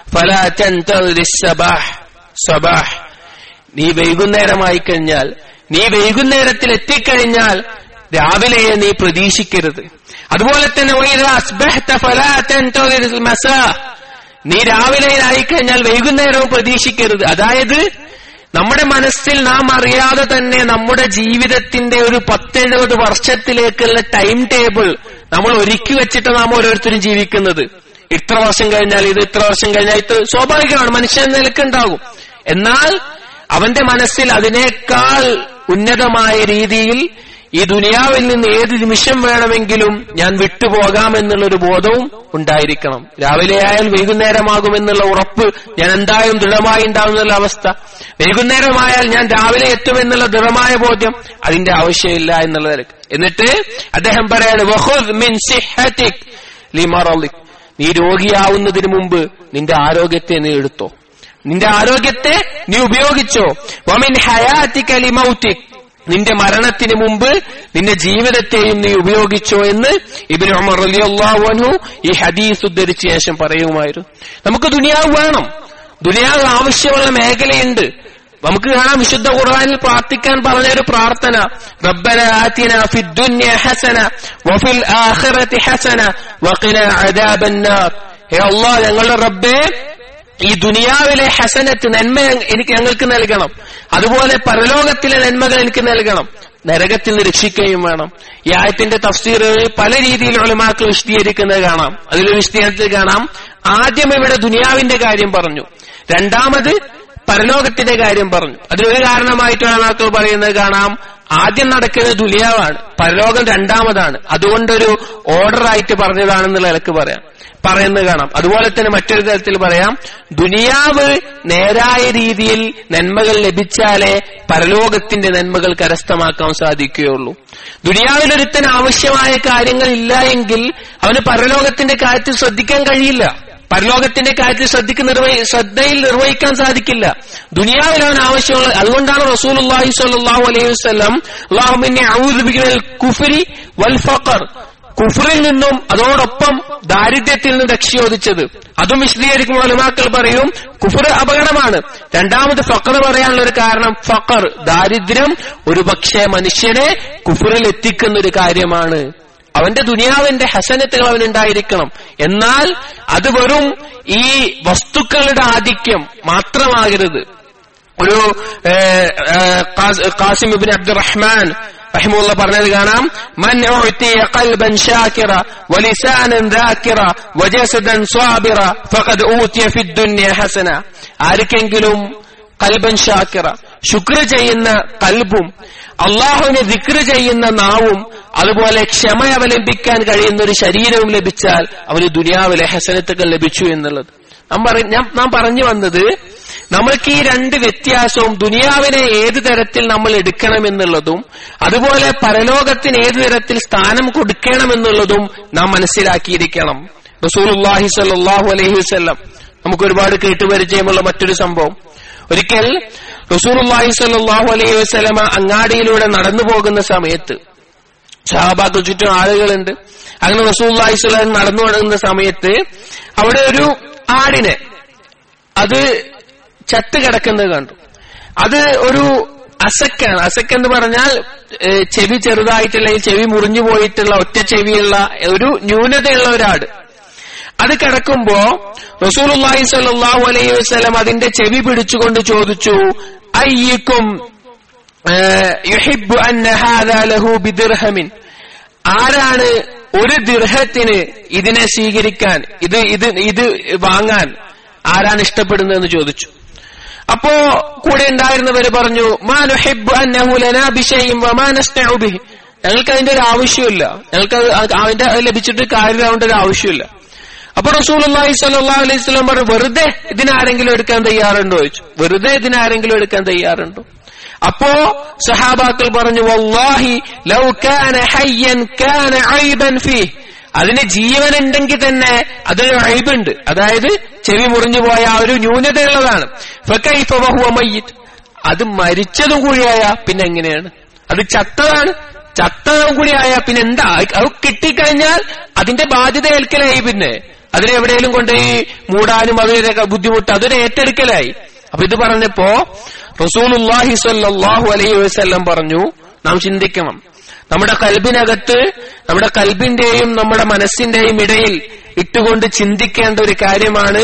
സബാഹ് നീ വൈകുന്നേരമായി കഴിഞ്ഞാൽ നീ വൈകുന്നേരത്തിൽ എത്തിക്കഴിഞ്ഞാൽ രാവിലെ നീ പ്രതീക്ഷിക്കരുത് അതുപോലെ തന്നെ നീ രാവിലെ ആയിക്കഴിഞ്ഞാൽ വൈകുന്നേരവും പ്രതീക്ഷിക്കരുത് അതായത് നമ്മുടെ മനസ്സിൽ നാം അറിയാതെ തന്നെ നമ്മുടെ ജീവിതത്തിന്റെ ഒരു പത്തെഴുപത് വർഷത്തിലേക്കുള്ള ടൈം ടേബിൾ നമ്മൾ ഒരുക്കി വെച്ചിട്ട് നാം ഓരോരുത്തരും ജീവിക്കുന്നത് ഇത്ര വർഷം കഴിഞ്ഞാൽ ഇത് ഇത്ര വർഷം കഴിഞ്ഞാൽ ഇത് സ്വാഭാവികമാണ് മനുഷ്യൻ നിലക്കുണ്ടാകും എന്നാൽ അവന്റെ മനസ്സിൽ അതിനേക്കാൾ ഉന്നതമായ രീതിയിൽ ഈ ദുനിയാവിൽ നിന്ന് ഏത് നിമിഷം വേണമെങ്കിലും ഞാൻ വിട്ടുപോകാമെന്നുള്ളൊരു ബോധവും ഉണ്ടായിരിക്കണം രാവിലെ ആയാൽ വൈകുന്നേരമാകുമെന്നുള്ള ഉറപ്പ് ഞാൻ എന്തായാലും ദൃഢമായി ഉണ്ടാവുന്നുള്ള അവസ്ഥ വൈകുന്നേരമായാൽ ഞാൻ രാവിലെ എത്തുമെന്നുള്ള ദൃഢമായ ബോധ്യം അതിന്റെ ആവശ്യമില്ല എന്നുള്ള നിലക്ക് എന്നിട്ട് അദ്ദേഹം പറയാണ് വഹുദ് മിൻ സിഹ്ഹതിക് ലിമറളിക് നീ രോഗിയാവുന്നതിന് മുമ്പ് നിന്റെ ആരോഗ്യത്തെ നീ എടുത്തോ നിന്റെ ആരോഗ്യത്തെ നീ ഉപയോഗിച്ചോ വമിൻ ഹയാത്തിക ലിമൗതിക് നിന്റെ മരണത്തിന് മുമ്പ് നിന്റെ ജീവിതത്തെയും നീ ഉപയോഗിച്ചോ എന്ന് ഇബിൻ ഉമർ റളിയല്ലാഹു അൻഹു ഈ ഹദീസ് ഉദ്ധരിച്ച ശേഷം പറയുമായിരുന്നു നമുക്ക് ദുനിയാവ് വേണം ദുനിയാവ് ആവശ്യമുള്ള മേഖലയുണ്ട് നമുക്ക് കാണാം വിശുദ്ധ ഖുർആനിൽ പ്രാർത്ഥിക്കാൻ പറഞ്ഞ ഒരു പ്രാർത്ഥന റബ്ബന ആതിന ഫിദ് ദുനിയ ഹസന വഫിൽ ആഖിറതി ഹസന വഖിന അദാബന്നാർ ഹേ അല്ലാഹ് ഞങ്ങളുടെ റബ്ബേ ഈ ദുനിയാവിലെ ഹസനത്ത് നന്മ എനിക്ക് ഞങ്ങൾക്ക് നൽകണം അതുപോലെ പരലോകത്തിലെ നന്മകൾ എനിക്ക് നൽകണം നരകത്തിൽ നിന്ന് രക്ഷിക്കുകയും വേണം ഈ ആയത്തിന്റെ തഫ്സീറുകളിൽ പല രീതിയിൽ ഒളിമാക്കൾ വിശദീകരിക്കുന്നത് കാണാം അതിലൊരു വിശദീകരണത്തിൽ കാണാം ആദ്യം ഇവിടെ ദുനിയാവിന്റെ കാര്യം പറഞ്ഞു രണ്ടാമത് പരലോകത്തിന്റെ കാര്യം പറഞ്ഞു അതിനൊരു കാരണമായിട്ട് ഒളിമാക്കൾ പറയുന്നത് കാണാം ആദ്യം നടക്കുന്നത് ദുനിയാവാണ് പരലോകം രണ്ടാമതാണ് അതുകൊണ്ടൊരു ഓർഡർ ആയിട്ട് പറഞ്ഞതാണെന്നുള്ള നിലക്ക് പറയാം പറയുന്നത് കാണാം അതുപോലെ തന്നെ മറ്റൊരു തരത്തിൽ പറയാം ദുനിയാവ് നേരായ രീതിയിൽ നന്മകൾ ലഭിച്ചാലേ പരലോകത്തിന്റെ നന്മകൾ കരസ്ഥമാക്കാൻ സാധിക്കുകയുള്ളൂ ദുനിയാവിലൊരുത്തന് ആവശ്യമായ കാര്യങ്ങൾ ഇല്ല എങ്കിൽ അവന് പരലോകത്തിന്റെ കാര്യത്തിൽ ശ്രദ്ധിക്കാൻ കഴിയില്ല പരലോകത്തിന്റെ കാര്യത്തിൽ ശ്രദ്ധിക്ക് നിർവഹി ശ്രദ്ധയിൽ നിർവഹിക്കാൻ സാധിക്കില്ല ദുനിയാവിൽ അവൻ ആവശ്യമുള്ള അതുകൊണ്ടാണ് റസൂൽ അള്ളാഹി സ്വല്ലല്ലാഹു അലൈഹി വസല്ലം അള്ളാഹുമിനെ ഔദുബിക്കൽ കുഫരി വൽ ഫഖർ കുഫറിൽ നിന്നും അതോടൊപ്പം ദാരിദ്ര്യത്തിൽ നിന്ന് രക്ഷയോദിച്ചത് അതും വിശദീകരിക്കുമ്പോൾ ഒലിമാക്കൾ പറയും കുഫർ അപകടമാണ് രണ്ടാമത് ഫക്കർ പറയാനുള്ള ഒരു കാരണം ഫക്കർ ദാരിദ്ര്യം ഒരു പക്ഷേ മനുഷ്യനെ കുഫറിൽ എത്തിക്കുന്ന ഒരു കാര്യമാണ് അവന്റെ ദുനിയാവിന്റെ ഹസനത്തുകൾ അവനുണ്ടായിരിക്കണം എന്നാൽ അത് വെറും ഈ വസ്തുക്കളുടെ ആധിക്യം മാത്രമാകരുത് ഒരു കാസിം ഇബിൻ അബ്ദുറഹ്മാൻ റഹിമുള്ള പറഞ്ഞത് കാണാം മൻ ഉഅ്തിയ ഖൽബൻ ഷാകിറ വലിസാനൻ ذاكിറ വജസദൻ സ്വാബിറ ഫഖദ് ഊതിയ ഫി ദുനിയ ഹസന ആർക്കെങ്കിലും കൽബൻ ഷാക്കിറ ശുക്ർ ചെയ്യുന്ന കൽബും അള്ളാഹുവിനെ ദിക്ർ ചെയ്യുന്ന നാവും അതുപോലെ ക്ഷമ അവലംബിക്കാൻ കഴിയുന്ന ഒരു ശരീരവും ലഭിച്ചാൽ അവന് ദുനിയാവിലെ ഹസനത്തുകൾ ലഭിച്ചു എന്നുള്ളത് നാം പറഞ്ഞു വന്നത് നമ്മൾക്ക് ഈ രണ്ട് വ്യത്യാസവും ദുനിയാവിനെ ഏത് തരത്തിൽ നമ്മൾ എടുക്കണമെന്നുള്ളതും അതുപോലെ പരലോകത്തിന് ഏത് തരത്തിൽ സ്ഥാനം കൊടുക്കണമെന്നുള്ളതും നാം മനസ്സിലാക്കിയിരിക്കണം റസൂലുല്ലാഹി സല്ലാഹു അലൈഹി വസ്ല്ലാം നമുക്ക് ഒരുപാട് കേട്ടുപരിചയമുള്ള മറ്റൊരു സംഭവം ഒരിക്കൽ റസൂലുല്ലാഹി സല്ലാഹു അലൈഹി വസ്ലമ അങ്ങാടിയിലൂടെ നടന്നു പോകുന്ന സമയത്ത് ഷഹാബാക്ക് ചുറ്റും ആളുകളുണ്ട് അങ്ങനെ റസൂല്ലാഹി സ്വലം നടന്നു തുടങ്ങുന്ന സമയത്ത് അവിടെ ഒരു ആടിനെ അത് ചത്ത് കിടക്കുന്നത് കണ്ടു അത് ഒരു അസക്കാണ് അസക്ക് എന്ന് പറഞ്ഞാൽ ചെവി ചെറുതായിട്ടുള്ള ചെവി മുറിഞ്ഞു പോയിട്ടുള്ള ഒറ്റ ചെവിയുള്ള ഒരു ന്യൂനതയുള്ള ഒരാട് അത് കിടക്കുമ്പോ റസൂലുള്ളാഹി സ്വല്ലല്ലാഹു അലൈഹി വസല്ലം അതിന്റെ ചെവി പിടിച്ചുകൊണ്ട് ചോദിച്ചു അയ്യക്കും യുഹിബ്ബു അന്ന ഹാദാ ലഹു ബിദിർഹമിൻ ആരാണ് ഒരു ദിർഹത്തിന് ഇതിനെ സ്വീകരിക്കാൻ ഇത് ഇത് ഇത് വാങ്ങാൻ ആരാണ് ഇഷ്ടപ്പെടുന്നതെന്ന് ചോദിച്ചു അപ്പോ കൂടെ ഉണ്ടായിരുന്നവര് പറഞ്ഞു മാനുഹിബ് അന്നഹുലനാഭിഷയും വമാനസ്നഉബിഹി ഞങ്ങൾക്ക് അതിന്റെ ഒരു ആവശ്യമില്ല ഞങ്ങൾക്ക് അതിന്റെ ലഭിച്ചിട്ട് കാര്യമാവേണ്ട ഒരു ആവശ്യമില്ല അപ്പൊ റസൂൽ അള്ളാഹി സല്ലാ അലൈഹി സ്വലം പറഞ്ഞു വെറുതെ ഇതിനാരെങ്കിലും എടുക്കാൻ തയ്യാറുണ്ടോ ചോദിച്ചു വെറുതെ ഇതിനാരെങ്കിലും എടുക്കാൻ തയ്യാറുണ്ടോ അപ്പോ സഹാബാക്കൾ പറഞ്ഞു വല്ലാഹി ലൗ കാന ഹയ്യൻ കാന ഐബൻ ഫീ അതിന് ജീവനുണ്ടെങ്കിൽ തന്നെ അതൊരു അഴിബുണ്ട് അതായത് ചെവി മുറിഞ്ഞു പോയ ആ ഒരു ന്യൂനതയുള്ളതാണ് മയ്യിത്ത് അത് മരിച്ചതും കൂടിയായ പിന്നെ എങ്ങനെയാണ് അത് ചത്തതാണ് ചത്തതും കൂടിയായ പിന്നെ എന്താ അത് കിട്ടിക്കഴിഞ്ഞാൽ അതിന്റെ ബാധ്യത ഏൽക്കലായി പിന്നെ അതിനെ എവിടെയെങ്കിലും കൊണ്ടുപോയി മൂടാനും അതിനൊക്കെ ബുദ്ധിമുട്ട് അതൊരു ഏറ്റെടുക്കലായി അപ്പൊ ഇത് പറഞ്ഞപ്പോ റസൂലുല്ലാഹി സല്ലാഹു അലൈഹി വസ്ല്ലം പറഞ്ഞു നാം ചിന്തിക്കണം നമ്മുടെ കൽബിനകത്ത് നമ്മുടെ കൽബിന്റെയും നമ്മുടെ മനസ്സിന്റെയും ഇടയിൽ ഇട്ടുകൊണ്ട് ചിന്തിക്കേണ്ട ഒരു കാര്യമാണ്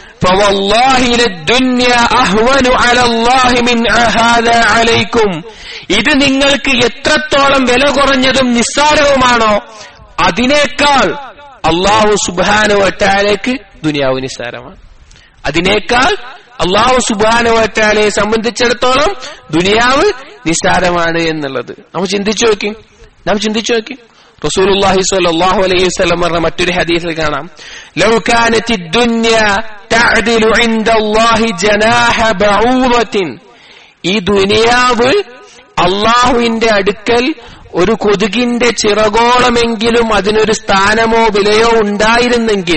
ഇത് നിങ്ങൾക്ക് എത്രത്തോളം വില കുറഞ്ഞതും നിസ്സാരവുമാണോ അതിനേക്കാൾ അള്ളാഹു സുബാനു വട്ടാലേക്ക് ദുനിയാവ് നിസ്സാരമാണ് അതിനേക്കാൾ അള്ളാഹു സുബാനുവറ്റാലെ സംബന്ധിച്ചിടത്തോളം ദുനിയാവ് നിസ്സാരമാണ് എന്നുള്ളത് നമ്മൾ ചിന്തിച്ചു നോക്കി നാം ചിന്തിച്ചു നോക്കി റസൂലുള്ളാഹി സ്വല്ലല്ലാഹു അലൈഹി വസല്ലം പറഞ്ഞ മറ്റൊരു ഹദീസിൽ കാണാം ലൗ കാനത്തി ദുനിയ തഅദിലു ഇൻദല്ലാഹി ജനാഹ ബഊദത്തിൻ ഈ ദുനിയാവ് അള്ളാഹുവിന്റെ അടുക്കൽ ഒരു കൊതുകിന്റെ ചിറകോളമെങ്കിലും അതിനൊരു സ്ഥാനമോ വിലയോ ഉണ്ടായിരുന്നെങ്കിൽ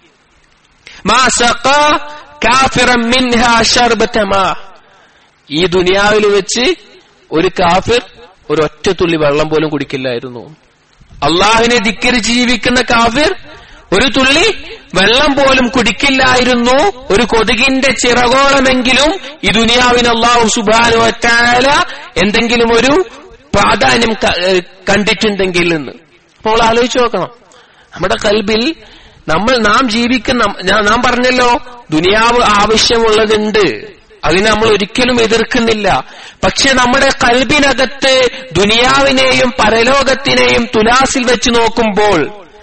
മാ സഖാ കാഫിറൻ മിൻഹാ ശർബത മാ ഈ ദുനിയാവിൽ വെച്ച് ഒരു കാഫിർ ഒരു ഒറ്റ തുള്ളി വെള്ളം പോലും കുടിക്കില്ലായിരുന്നു അള്ളാഹുവിനെ ധിക്കരിച്ച് ജീവിക്കുന്ന കാഫിർ ഒരു തുള്ളി വെള്ളം പോലും കുടിക്കില്ലായിരുന്നു ഒരു കൊതുകിന്റെ ചിറകോളമെങ്കിലും ഈ ദുനിയാവിന് അള്ളാഹു സുബാനു വറ്റാല എന്തെങ്കിലും ഒരു പ്രാധാന്യം ക- ഏഹ് കണ്ടിട്ടുണ്ടെങ്കിൽ എന്ന് അപ്പോൾ ആലോചിച്ച് നോക്കണം നമ്മുടെ കൽബിൽ നമ്മൾ നാം ജീവിക്കുന്ന ഞാൻ- നാം പറഞ്ഞല്ലോ ദുനിയാവ് ആവശ്യമുള്ളതുണ്ട് അതിനെ നമ്മൾ ഒരിക്കലും എതിർക്കുന്നില്ല പക്ഷെ നമ്മുടെ കൽബിനകത്ത് ദുനിയാവിനെയും പരലോകത്തിനെയും തുലാസിൽ വെച്ച് നോക്കുമ്പോൾ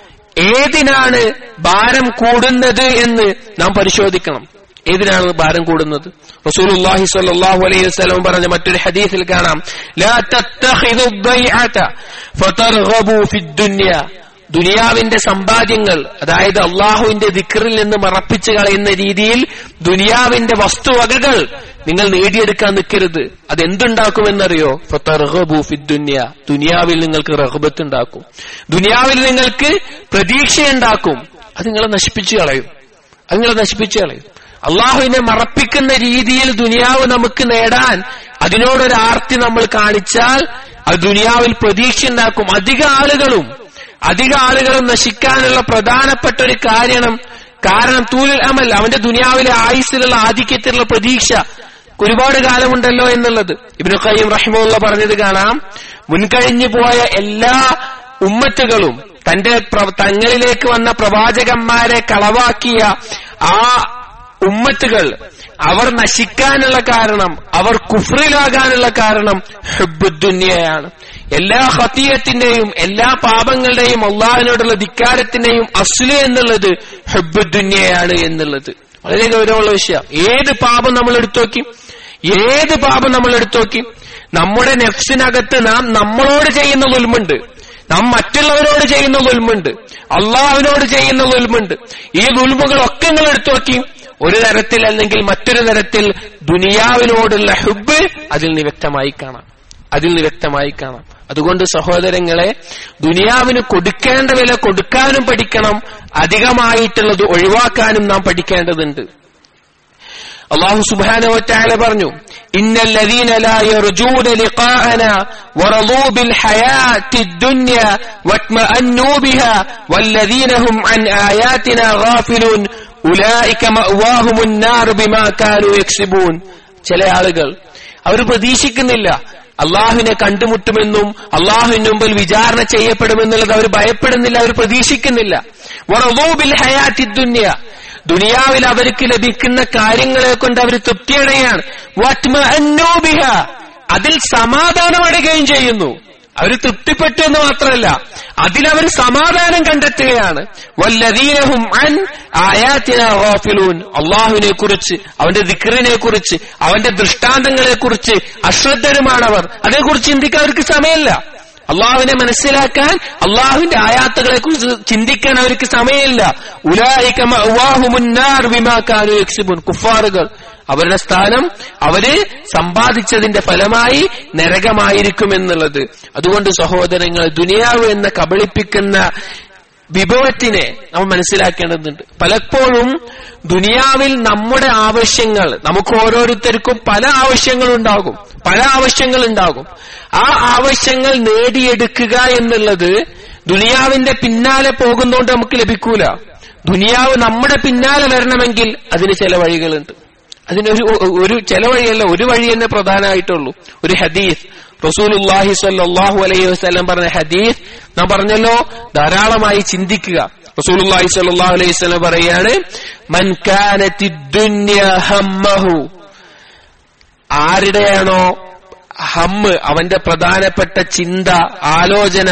ഏതിനാണ് ഭാരം കൂടുന്നത് എന്ന് നാം പരിശോധിക്കണം ഏതിനാണ് ഭാരം കൂടുന്നത് റസൂലുള്ളാഹി സ്വല്ലല്ലാഹു അലൈഹി വസല്ലം പറഞ്ഞ മറ്റൊരു ഹദീസിൽ കാണാം ലാ തത്തഖിദു ദൈഅത ഫതർഗബു ഫിദ്ദുനിയ ദുനിയാവിന്റെ സമ്പാദ്യങ്ങൾ അതായത് അള്ളാഹുവിന്റെ ദിക്റിൽ നിന്ന് മറപ്പിച്ചു കളയുന്ന രീതിയിൽ ദുനിയാവിന്റെ വസ്തുവകകൾ നിങ്ങൾ നേടിയെടുക്കാൻ നിൽക്കരുത് അതെന്തുണ്ടാക്കുമെന്നറിയോ ഫതർഗബു ഫിദ്ദുനിയ ദുനിയാവിൽ നിങ്ങൾക്ക് റഹബത്ത് ഉണ്ടാക്കും ദുനിയാവിൽ നിങ്ങൾക്ക് പ്രതീക്ഷയുണ്ടാക്കും അത് നിങ്ങളെ നശിപ്പിച്ചു കളയും അത് നിങ്ങളെ നശിപ്പിച്ചു കളയും അള്ളാഹുവിനെ മറപ്പിക്കുന്ന രീതിയിൽ ദുനിയാവ് നമുക്ക് നേടാൻ അതിനോടൊരു ആർത്തി നമ്മൾ കാണിച്ചാൽ അത് ദുനിയാവിൽ പ്രതീക്ഷ ഉണ്ടാക്കും അധിക ആളുകളും അധിക ആളുകളും നശിക്കാനുള്ള പ്രധാനപ്പെട്ട ഒരു കാരണം കാരണം തൂലിൽ അമൽ അവന്റെ ദുനിയാവിലെ ആയുസ്സിലുള്ള ആധിക്യത്തിലുള്ള പ്രതീക്ഷ ഒരുപാട് കാലമുണ്ടല്ലോ എന്നുള്ളത് ഇബ്നു ഖയ്യിം റഹിമുള്ള പറഞ്ഞത് കാണാം മുൻകഴിഞ്ഞു പോയ എല്ലാ ഉമ്മത്തുകളും തന്റെ പ്ര- തങ്ങളിലേക്ക് വന്ന പ്രവാചകന്മാരെ കളവാക്കിയ ആ ഉമ്മത്തുകൾ അവർ നശിക്കാനുള്ള കാരണം അവർ കുഫ്രിലാകാനുള്ള കാരണം ഹുബുദ്ദുന്യയാണ് എല്ലാ ഹത്തീയത്തിന്റെയും എല്ലാ പാപങ്ങളുടെയും അള്ളാഹിനോടുള്ള ധിക്കാരത്തിന്റെയും അസ്ലു എന്നുള്ളത് ഹുബുദ്ദുന്യയാണ് എന്നുള്ളത് വളരെ ഗൗരവമുള്ള വിഷയം ഏത് പാപം നമ്മൾ എടുത്തു നോക്കി ഏത് പാപം നമ്മൾ എടുത്തു നോക്കി നമ്മുടെ നെഫ്സിനകത്ത് നാം നമ്മളോട് ചെയ്യുന്ന ഉൽമുണ്ട് നാം മറ്റുള്ളവരോട് ചെയ്യുന്ന ഉൽമുണ്ട് അള്ളാഹുവിനോട് ചെയ്യുന്ന ഉൽമുണ്ട് ഈ ഉൽമുകളൊക്കെ നിങ്ങൾ എടുത്തു നോക്കി ഒരു തരത്തിൽ അല്ലെങ്കിൽ മറ്റൊരു തരത്തിൽ ദുനിയാവിനോടുള്ള ഹുബ് അതിൽ നിന്ന് വ്യക്തമായി കാണാം അതിൽ നിന്ന് വ്യക്തമായി കാണാം അതുകൊണ്ട് സഹോദരങ്ങളെ ദുനിയാവിന് കൊടുക്കേണ്ട വില കൊടുക്കാനും പഠിക്കണം അധികമായിട്ടുള്ളത് ഒഴിവാക്കാനും നാം പഠിക്കേണ്ടതുണ്ട് അള്ളാഹു സുബ്ഹാനഹു വതആല പറഞ്ഞു ഇന്നൽ ലദീന ലാ യർജൂന ലിഖാഅന വറളൂ ബിൽ ഹയാത്തി ദുനിയ വത്മഅന്നു ബിഹാ വല്ലദീന ഹും അൻ ആയാതിന ഗാഫിലൂൻ ഉലൈക മഅവാഹുമുൻ നാർ ബിമാ കാനൂ യക്സിബൂൻ ചില ആളുകൾ അവർ പ്രതീക്ഷിക്കുന്നില്ല അള്ളാഹുവിനെ കണ്ടുമുട്ടുമെന്നും അള്ളാഹുവിന് മുമ്പിൽ വിചാരണ ചെയ്യപ്പെടുമെന്നുള്ളത് അവർ ഭയപ്പെടുന്നില്ല അവർ പ്രതീക്ഷിക്കുന്നില്ല വറളൂ ബിൽ ഹയാത്തി ദുനിയ ദുനിയാവിൽ അവർക്ക് ലഭിക്കുന്ന കാര്യങ്ങളെ കൊണ്ട് അവർ തൃപ്തിയടയാണ് വത്മഅന്നൂബിഹ അതിൽ സമാധാനമടയുകയും ചെയ്യുന്നു അവർ തൃപ്തിപ്പെട്ടു എന്ന് മാത്രമല്ല അതിലവർ സമാധാനം കണ്ടെത്തുകയാണ് വല്ലദീനഹും അൻ ആയാത്തിന ഗാഫിലൂൻ അള്ളാഹുവിനെ കുറിച്ച് അവന്റെ ദിക്റിനെ കുറിച്ച് അവന്റെ ദൃഷ്ടാന്തങ്ങളെ കുറിച്ച് അശ്രദ്ധരുമാണവർ അതേക്കുറിച്ച് ചിന്തിക്കാൻ അവർക്ക് സമയമില്ല അള്ളാഹുവിനെ മനസ്സിലാക്കാൻ അള്ളാഹുവിന്റെ ആയാത്തുകളെ കുറിച്ച് ചിന്തിക്കാൻ അവർക്ക് സമയമില്ല ഉലായിക മഅവാഹുമുൻ നാർ ബിമാ കാനൂ യക്സിബൂൻ കുഫാറുകൾ അവരുടെ സ്ഥാനം അവര് സമ്പാദിച്ചതിന്റെ ഫലമായി നരകമായിരിക്കും എന്നുള്ളത് അതുകൊണ്ട് സഹോദരങ്ങൾ ദുനിയാവ് എന്ന കബളിപ്പിക്കുന്ന വിഭവത്തിനെ നമ്മൾ മനസ്സിലാക്കേണ്ടതുണ്ട് പലപ്പോഴും ദുനിയാവിൽ നമ്മുടെ ആവശ്യങ്ങൾ നമുക്ക് ഓരോരുത്തർക്കും പല ആവശ്യങ്ങളുണ്ടാകും പല ആവശ്യങ്ങളുണ്ടാകും ആ ആവശ്യങ്ങൾ നേടിയെടുക്കുക എന്നുള്ളത് ദുനിയാവിന്റെ പിന്നാലെ പോകുന്നതുകൊണ്ട് നമുക്ക് ലഭിക്കൂല ദുനിയാവ് നമ്മുടെ പിന്നാലെ വരണമെങ്കിൽ അതിന് ചില വഴികളുണ്ട് അതിനൊരു ഒരു ചില വഴിയല്ല ഒരു വഴി തന്നെ പ്രധാനമായിട്ടുള്ളൂ ഒരു ഹദീസ് റസൂലുല്ലാഹി സ്വല്ലല്ലാഹു അലൈഹി വസല്ലം പറഞ്ഞ ഹദീസ് നാം പറഞ്ഞല്ലോ ധാരാളമായി ചിന്തിക്കുക റസൂലുല്ലാഹി സ്വല്ലല്ലാഹു അലൈഹി വസല്ലം പറയാണ് മൻ കാനത്തി ദുന്യ ഹമ്മഹു ആരുടെയാണോ ഹമ്മ് അവന്റെ പ്രധാനപ്പെട്ട ചിന്ത ആലോചന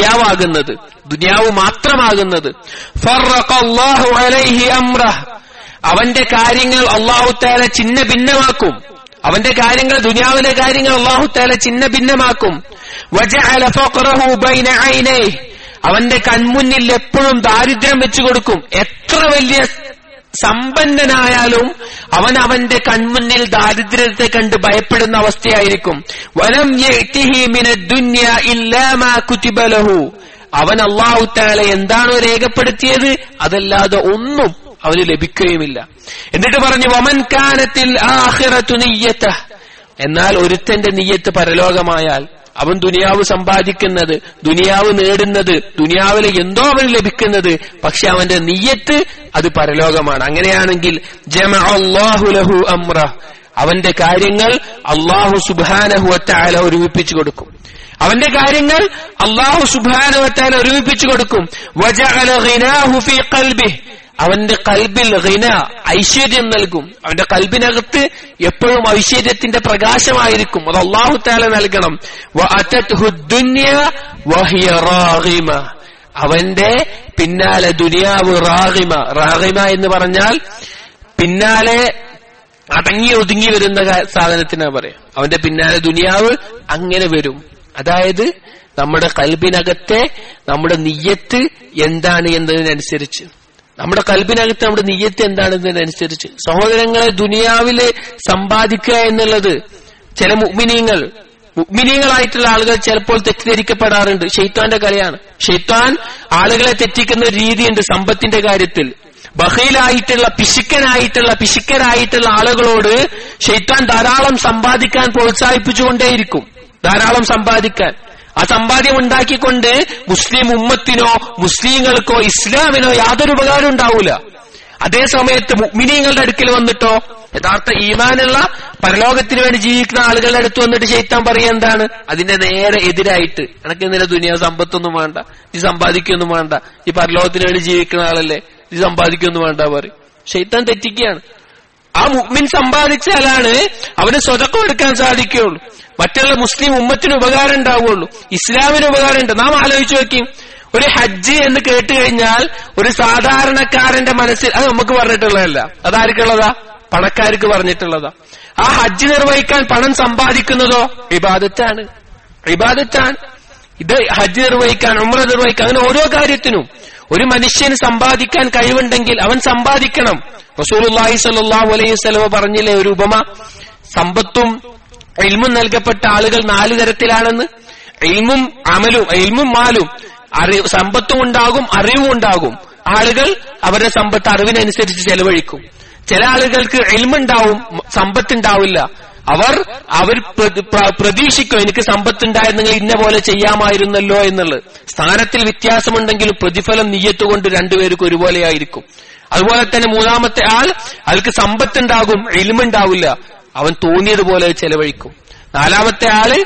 ദുനിയാവാകുന്നത് ദുനിയാവ് മാത്രമാകുന്നത് ഫറഖല്ലാഹു അലൈഹി അംറഹ് അവന്റെ കാര്യങ്ങൾ അള്ളാഹുത്താല ചിന്ന ഭിന്നമാക്കും അവന്റെ കാര്യങ്ങൾ ദുനിയാവിലെ കാര്യങ്ങൾ അള്ളാഹുത്താല ചിന്ന ഭിന്നമാക്കും വജഅല ഫഖറഹു ബൈന ഐനൈഹി അവന്റെ കൺമുന്നിൽ എപ്പോഴും ദാരിദ്ര്യം വെച്ചു കൊടുക്കും എത്ര വലിയ സമ്പന്നനായാലും അവൻ അവന്റെ കൺമുന്നിൽ ദാരിദ്ര്യത്തെ കണ്ട് ഭയപ്പെടുന്ന അവസ്ഥയായിരിക്കും വലം യഅ്തിഹി മിനദ്ദുന്യ ഇല്ലാ മാ കുതിബ ലഹു അവൻ അള്ളാഹു താല എന്താണോ രേഖപ്പെടുത്തിയത് അതല്ലാതെ ഒന്നും അവന് ലഭിക്കുകയുമില്ല എന്നിട്ട് പറഞ്ഞു വമൻ കാനത്തിൽ ആഖിറത്തു നിയ്യത എന്നാൽ ഒരുത്തന്റെ നീയത്ത് പരലോകമായാൽ അവൻ ദുനിയാവ് സമ്പാദിക്കുന്നത് ദുനിയാവ് നേടുന്നത് ദുനിയാവിൽ എന്തോ അവന് ലഭിക്കുന്നത് പക്ഷെ അവന്റെ നീയത്ത് അത് പരലോകമാണ് അങ്ങനെയാണെങ്കിൽ ജമഅല്ലാഹു ലഹു അമ്ര അവന്റെ കാര്യങ്ങൾ അള്ളാഹു സുബാനഹുവത്തായ ഒരുമിപ്പിച്ചു കൊടുക്കും അവന്റെ കാര്യങ്ങൾ അള്ളാഹു സുബാനുവത്താൽ ഒരുമിപ്പിച്ചു കൊടുക്കും വജഅല ഗിനാഹു ഫീ ഖൽബിഹി അവന്റെ കൽബിൽ ഹിന ഐശ്വര്യം നൽകും അവന്റെ കൽബിനകത്ത് എപ്പോഴും ഐശ്വര്യത്തിന്റെ പ്രകാശമായിരിക്കും അത് അള്ളാഹു താല നൽകണം അവന്റെ പിന്നാലെ ദുനിയാവ് റാഹിമ റാഹിമ എന്ന് പറഞ്ഞാൽ പിന്നാലെ അടങ്ങി ഒതുങ്ങി വരുന്ന സാധനത്തിനാ പറയാം അവന്റെ പിന്നാലെ ദുനിയാവ് അങ്ങനെ വരും അതായത് നമ്മുടെ കൽബിനകത്തെ നമ്മുടെ നിയ്യത്ത് എന്താണ് എന്നതിനനുസരിച്ച് നമ്മുടെ കൽബിനകത്ത് നമ്മുടെ നീയത്ത് എന്താണെന്നതിനനുസരിച്ച് സഹോദരങ്ങളെ ദുനിയാവില് സമ്പാദിക്കുക എന്നുള്ളത് ചില മുഗ്മിനീങ്ങൾ മുഗ്മിനീങ്ങളായിട്ടുള്ള ആളുകൾ ചിലപ്പോൾ തെറ്റിദ്ധരിക്കപ്പെടാറുണ്ട് ഷെയ്ത്താന്റെ കലയാണ് ഷെയ്ത്താൻ ആളുകളെ തെറ്റിക്കുന്ന ഒരു രീതിയുണ്ട് സമ്പത്തിന്റെ കാര്യത്തിൽ ബഹയിലായിട്ടുള്ള പിശുക്കനായിട്ടുള്ള പിശുക്കരായിട്ടുള്ള ആളുകളോട് ഷെയ്ത്താൻ ധാരാളം സമ്പാദിക്കാൻ പ്രോത്സാഹിപ്പിച്ചുകൊണ്ടേയിരിക്കും ധാരാളം സമ്പാദിക്കാൻ ആ സമ്പാദ്യം ഉണ്ടാക്കിക്കൊണ്ട് മുസ്ലിം ഉമ്മത്തിനോ മുസ്ലിങ്ങൾക്കോ ഇസ്ലാമിനോ യാതൊരു ഉപകാരം ഉണ്ടാവൂല അതേ സമയത്ത് മുഗ്മിനീങ്ങളുടെ അടുക്കൽ വന്നിട്ടോ യഥാർത്ഥ ഈമാനുള്ള പരലോകത്തിന് വേണ്ടി ജീവിക്കുന്ന ആളുകളുടെ അടുത്ത് വന്നിട്ട് ചെയ്ത്താൻ പറയുക എന്താണ് അതിന്റെ നേരെ എതിരായിട്ട് എനക്ക് ഇന്നലെ ദുനിയ സമ്പത്തൊന്നും വേണ്ട നീ സമ്പാദിക്കൊന്നും വേണ്ട ഈ പരലോകത്തിന് വേണ്ടി ജീവിക്കുന്ന ആളല്ലേ നീ സമ്പാദിക്കൊന്നും വേണ്ട പറയും ഷെയ്ത്താൻ തെറ്റിക്കുകയാണ് ആ മുഗ്മിൻ സമ്പാദിച്ചാലാണ് അവന് സ്വതക്കം എടുക്കാൻ സാധിക്കുകയുള്ളൂ മറ്റുള്ള മുസ്ലിം ഉമ്മത്തിന് ഉപകാരം ഉണ്ടാവുകയുള്ളൂ ഇസ്ലാമിന് ഉപകാരം ഉണ്ട് നാം ആലോചിച്ച് നോക്കി ഒരു ഹജ്ജ് എന്ന് കേട്ട് കഴിഞ്ഞാൽ ഒരു സാധാരണക്കാരന്റെ മനസ്സിൽ അത് നമുക്ക് പറഞ്ഞിട്ടുള്ളതല്ല അതാർക്കുള്ളതാ പണക്കാർക്ക് പറഞ്ഞിട്ടുള്ളതാ ആ ഹജ്ജ് നിർവഹിക്കാൻ പണം സമ്പാദിക്കുന്നതോ ഇബാദത്താണ് ഇബാദത്താണ് ഇത് ഹജ്ജ് നിർവഹിക്കാൻ ഉമ്ര നിർവഹിക്കാൻ അങ്ങനെ ഓരോ കാര്യത്തിനും ഒരു മനുഷ്യന് സമ്പാദിക്കാൻ കഴിവുണ്ടെങ്കിൽ അവൻ സമ്പാദിക്കണം റസൂലുള്ളാഹി സ്വല്ലല്ലാഹു അലൈഹി വസല്ലമ പറഞ്ഞില്ലേ ഒരു ഉപമ സമ്പത്തും ഇൽമും നൽകപ്പെട്ട ആളുകൾ നാല് തരത്തിലാണെന്ന് ഇൽമും അമലും ഇൽമും മാലും അറിവ് സമ്പത്തും ഉണ്ടാകും അറിവും ഉണ്ടാകും ആളുകൾ അവരുടെ സമ്പത്ത് അറിവിനനുസരിച്ച് ചെലവഴിക്കും ചില ആളുകൾക്ക് എൽമുണ്ടാവും സമ്പത്തുണ്ടാവില്ല അവർ അവർ പ്രതീക്ഷിക്കും എനിക്ക് സമ്പത്തുണ്ടായിരുന്നെങ്കിൽ ഇന്ന പോലെ ചെയ്യാമായിരുന്നല്ലോ എന്നുള്ളത് സ്ഥാനത്തിൽ വ്യത്യാസമുണ്ടെങ്കിലും പ്രതിഫലം നീയത്തുകൊണ്ട് രണ്ടുപേർക്കും ഒരുപോലെയായിരിക്കും അതുപോലെ തന്നെ മൂന്നാമത്തെ ആൾ അയാൾക്ക് സമ്പത്തുണ്ടാകും എൽമുണ്ടാവില്ല അവൻ തോന്നിയതുപോലെ ചെലവഴിക്കും നാലാമത്തെ ആള്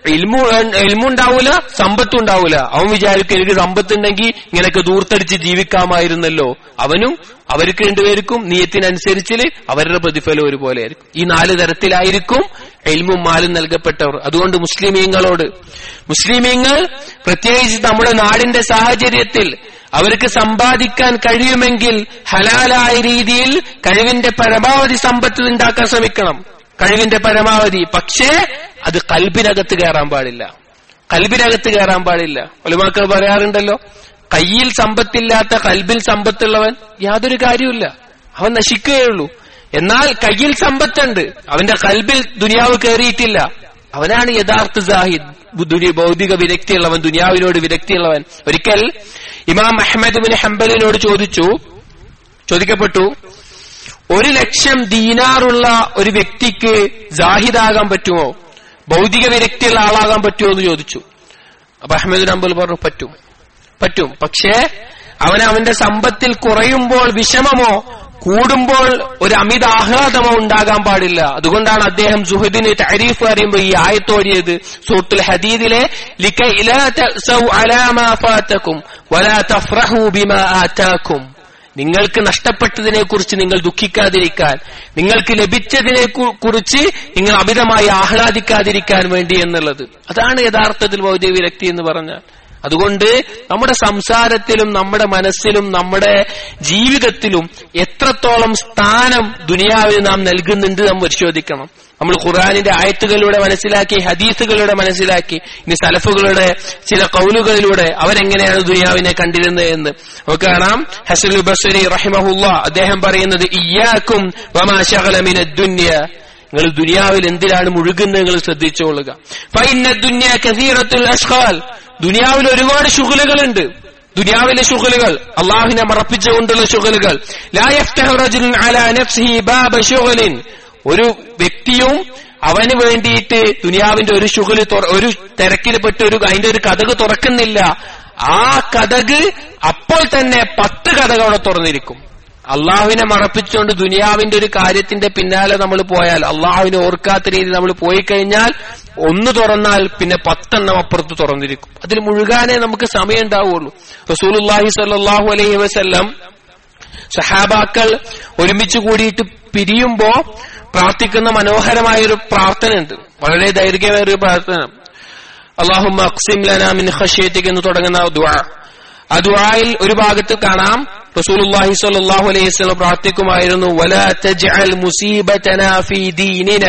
എൽമുണ്ടാവൂല സമ്പത്തും ഉണ്ടാവൂല അവൻ വിചാരിക്കും എനിക്ക് സമ്പത്തുണ്ടെങ്കിൽ ഇങ്ങനെയൊക്കെ ദൂർത്തടിച്ച് ജീവിക്കാമായിരുന്നല്ലോ അവനും അവർക്ക് രണ്ടുപേർക്കും നീയത്തിനനുസരിച്ച് അവരുടെ പ്രതിഫലം ഒരുപോലെ ആയിരിക്കും ഈ നാല് തരത്തിലായിരിക്കും എൽമും മാലും നൽകപ്പെട്ടവർ അതുകൊണ്ട് മുസ്ലിമീങ്ങളോട് മുസ്ലിമീങ്ങൾ പ്രത്യേകിച്ച് നമ്മുടെ നാടിന്റെ സാഹചര്യത്തിൽ അവർക്ക് സമ്പാദിക്കാൻ കഴിയുമെങ്കിൽ ഹലാലായ രീതിയിൽ കഴിവിന്റെ പരമാവധി സമ്പത്ത് ഉണ്ടാക്കാൻ ശ്രമിക്കണം കഴിവിന്റെ പരമാവധി പക്ഷേ അത് കൽബിനകത്ത് കയറാൻ പാടില്ല കൽബിനകത്ത് കയറാൻ പാടില്ല ഒലിമാക്കൾ പറയാറുണ്ടല്ലോ കയ്യിൽ സമ്പത്തില്ലാത്ത കൽബിൽ സമ്പത്തുള്ളവൻ യാതൊരു കാര്യമില്ല അവൻ നശിക്കുകയുള്ളൂ എന്നാൽ കയ്യിൽ സമ്പത്തുണ്ട് അവന്റെ കൽബിൽ ദുനിയാവ് കയറിയിട്ടില്ല അവനാണ് യഥാർത്ഥ സാഹിദ് ദുനി ഭൗതിക വിരക്തിയുള്ളവൻ ദുനിയാവിനോട് വിരക്തിയുള്ളവൻ ഒരിക്കൽ ഇമാം അഹമ്മദ് ബിൻ ഹംബലിനോട് ചോദിച്ചു ചോദിക്കപ്പെട്ടു ഒരു ലക്ഷം ദീനാറുള്ള ഒരു വ്യക്തിക്ക് ജാഹിദാകാൻ പറ്റുമോ ഭൗതിക വിരക്തിയുള്ള ആളാകാൻ പറ്റുമോ എന്ന് ചോദിച്ചു അപ്പൊ അഹമ്മദ് അമ്പൽ പറഞ്ഞു പറ്റും പറ്റും പക്ഷേ അവൻ അവന്റെ സമ്പത്തിൽ കുറയുമ്പോൾ വിഷമമോ കൂടുമ്പോൾ ഒരു അമിത ആഹ്ലാദമോ ഉണ്ടാകാൻ പാടില്ല അതുകൊണ്ടാണ് അദ്ദേഹം സുഹദിന് താരീഫ് പറയുമ്പോൾ ഈ ആയത്തോടിയത് സൂട്ടുൽ ഹദീദിലെ നിങ്ങൾക്ക് നഷ്ടപ്പെട്ടതിനെ കുറിച്ച് നിങ്ങൾ ദുഃഖിക്കാതിരിക്കാൻ നിങ്ങൾക്ക് ലഭിച്ചതിനെ കുറിച്ച് നിങ്ങൾ അമിതമായി ആഹ്ലാദിക്കാതിരിക്കാൻ വേണ്ടി എന്നുള്ളത് അതാണ് യഥാർത്ഥത്തിൽ ഭൗതിക വിരക്തി എന്ന് പറഞ്ഞാൽ അതുകൊണ്ട് നമ്മുടെ സംസാരത്തിലും നമ്മുടെ മനസ്സിലും നമ്മുടെ ജീവിതത്തിലും എത്രത്തോളം സ്ഥാനം ദുനിയാവിന് നാം നൽകുന്നുണ്ട് നാം പരിശോധിക്കണം നമ്മൾ ഖുർആാനിന്റെ ആയത്തുകളിലൂടെ മനസ്സിലാക്കി ഹദീസുകളിലൂടെ മനസ്സിലാക്കി ഇനി സലഫുകളുടെ ചില കൗലുകളിലൂടെ അവരെങ്ങനെയാണ് ദുനിയാവിനെ കണ്ടിരുന്നത് എന്ന് നമുക്ക് കാണാം ഹസനുൽ ബസരി റഹിമഹുല്ല അദ്ദേഹം പറയുന്നത് ഇയാക്കും വമാശകലമിന ദുന്യ നിങ്ങൾ ദുനിയാവിൽ എന്തിനാണ് മുഴുകുന്നത് നിങ്ങൾ ശ്രദ്ധിച്ചോളുക ഫൈന ദുന്യ കസീറത്തുൽ അഷ്ഖാൽ ദുനിയാവിൽ ഒരുപാട് ശുഗലുകളുണ്ട് ദുനിയാവിലെ ശുഗലുകൾ അള്ളാഹുവിനെ മറപ്പിച്ചുകൊണ്ടുള്ള ശുഗലുകൾ ഒരു വ്യക്തിയും അവന് വേണ്ടിയിട്ട് ദുനിയാവിന്റെ ഒരു ശുഗല് ഒരു തിരക്കിൽപ്പെട്ട് ഒരു അതിന്റെ ഒരു കഥക് തുറക്കുന്നില്ല ആ കഥക് അപ്പോൾ തന്നെ പത്ത് കഥകൾ അവിടെ തുറന്നിരിക്കും അള്ളാഹുവിനെ മറപ്പിച്ചുകൊണ്ട് ദുനിയാവിന്റെ ഒരു കാര്യത്തിന്റെ പിന്നാലെ നമ്മൾ പോയാൽ അള്ളാഹുവിനെ ഓർക്കാത്ത രീതി നമ്മൾ പോയി കഴിഞ്ഞാൽ ഒന്ന് തുറന്നാൽ പിന്നെ പത്തെണ്ണം അപ്പുറത്ത് തുറന്നിരിക്കും അതിൽ മുഴുകാനേ നമുക്ക് സമയം ഉണ്ടാവുള്ളൂ റസൂലുല്ലാഹി സല്ലാഹു അലൈഹി വസ്ല്ലം സഹാബാക്കൾ ഒരുമിച്ച് കൂടിയിട്ട് പിരിയുമ്പോ പ്രാർത്ഥിക്കുന്ന മനോഹരമായ ഒരു പ്രാർത്ഥനയുണ്ട് വളരെ ദൈർഘ്യമേറിയ പ്രാർത്ഥന അള്ളാഹുമ്മ അക്സിം ലന മിൻ ഖശിയത്തിക്ക് എന്ന് തുടങ്ങുന്ന ദുആ ആ ദുആയിൽ ഒരു ഭാഗത്ത് കാണാം റസൂലുള്ളാഹി സ്വല്ലല്ലാഹു അലൈഹി വസല്ലം പ്രാർത്ഥിക്കുമായിരുന്നു വലാ തജ്അൽ മുസീബതനാ ഫീ ദീനിന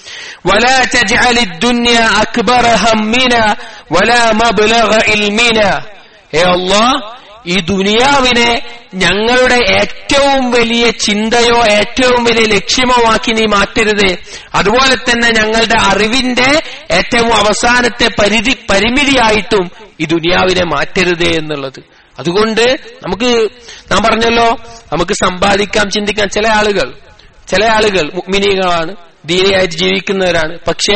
ولا تجعل الدنيا أكبر همنا ولا مبلغ علمنا يا الله ഈ ദുനിയാവിനെ ഞങ്ങളുടെ ഏറ്റവും വലിയ ചിന്തയോ ഏറ്റവും വലിയ ലക്ഷ്യമോ ആക്കി നീ മാറ്റരുത് അതുപോലെ തന്നെ ഞങ്ങളുടെ അറിവിന്റെ ഏറ്റവും അവസാനത്തെ പരിധി പരിമിതിയായിട്ടും ഈ ദുനിയാവിനെ മാറ്റരുത് എന്നുള്ളത് അതുകൊണ്ട് നമുക്ക് നാം പറഞ്ഞല്ലോ നമുക്ക് സമ്പാദിക്കാം ചിന്തിക്കാം ചില ആളുകൾ ചില ആളുകൾ മുഗ്മിനികളാണ് ദീനയായിട്ട് ജീവിക്കുന്നവരാണ് പക്ഷേ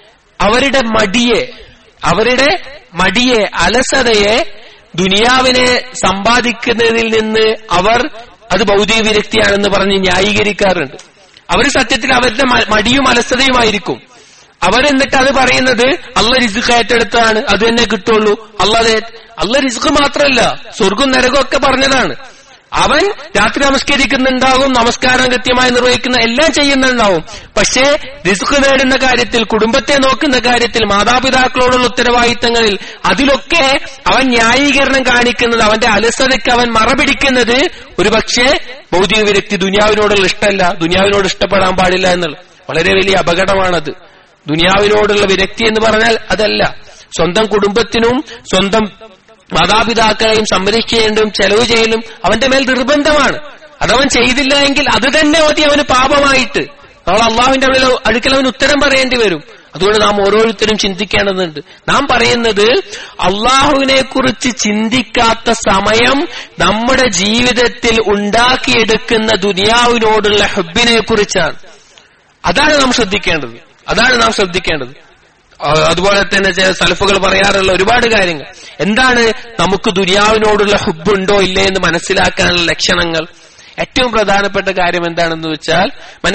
അവരുടെ മടിയെ അവരുടെ മടിയെ അലസതയെ ദുനിയാവിനെ സമ്പാദിക്കുന്നതിൽ നിന്ന് അവർ അത് ഭൗതിക വിരക്തിയാണെന്ന് പറഞ്ഞ് ന്യായീകരിക്കാറുണ്ട് അവർ സത്യത്തിൽ അവരുടെ മടിയും അലസതയുമായിരിക്കും അവരെന്നിട്ട് അത് പറയുന്നത് അള്ള റിസുഖ് ഏറ്റെടുത്താണ് അത് തന്നെ കിട്ടുള്ളൂ അള്ളാതെ അള്ള റിസുഖ് മാത്രമല്ല സ്വർഗം നരകം ഒക്കെ പറഞ്ഞതാണ് അവൻ രാത്രി നമസ്കരിക്കുന്നുണ്ടാകും നമസ്കാരം കൃത്യമായി നിർവഹിക്കുന്ന എല്ലാം ചെയ്യുന്നുണ്ടാവും പക്ഷേ റിസ്ക് നേടുന്ന കാര്യത്തിൽ കുടുംബത്തെ നോക്കുന്ന കാര്യത്തിൽ മാതാപിതാക്കളോടുള്ള ഉത്തരവാദിത്തങ്ങളിൽ അതിലൊക്കെ അവൻ ന്യായീകരണം കാണിക്കുന്നത് അവന്റെ അലസതയ്ക്ക് അവൻ മറപിടിക്കുന്നത് ഒരുപക്ഷെ ഭൗതിക വ്യക്തി ദുനിയാവിനോടുള്ള ഇഷ്ടമല്ല ദുനിയാവിനോട് ഇഷ്ടപ്പെടാൻ പാടില്ല എന്നുള്ളത് വളരെ വലിയ അപകടമാണത് ദുനിയാവിനോടുള്ള വിരക്തി എന്ന് പറഞ്ഞാൽ അതല്ല സ്വന്തം കുടുംബത്തിനും സ്വന്തം മാതാപിതാക്കളെയും സംരക്ഷിക്കേണ്ടതും ചെലവ് ചെയ്യലും അവന്റെ മേൽ നിർബന്ധമാണ് അതവൻ ചെയ്തില്ല എങ്കിൽ അത് തന്നെ മതി അവന് പാപമായിട്ട് നാളെ അള്ളാഹുവിന്റെ അവിടെ അടുക്കൽ അവന് ഉത്തരം പറയേണ്ടി വരും അതുകൊണ്ട് നാം ഓരോരുത്തരും ചിന്തിക്കേണ്ടതുണ്ട് നാം പറയുന്നത് അള്ളാഹുവിനെ കുറിച്ച് ചിന്തിക്കാത്ത സമയം നമ്മുടെ ജീവിതത്തിൽ ഉണ്ടാക്കിയെടുക്കുന്ന ദുനിയാവിനോടുള്ള ഹബ്ബിനെ കുറിച്ചാണ് അതാണ് നാം ശ്രദ്ധിക്കേണ്ടത് അതാണ് നാം ശ്രദ്ധിക്കേണ്ടത് അതുപോലെ തന്നെ ചില സലഫുകൾ പറയാറുള്ള ഒരുപാട് കാര്യങ്ങൾ എന്താണ് നമുക്ക് ദുനിയാവിനോടുള്ള ഹുബുണ്ടോ ഇല്ലേ എന്ന് മനസ്സിലാക്കാനുള്ള ലക്ഷണങ്ങൾ ഏറ്റവും പ്രധാനപ്പെട്ട കാര്യം എന്താണെന്ന് വെച്ചാൽ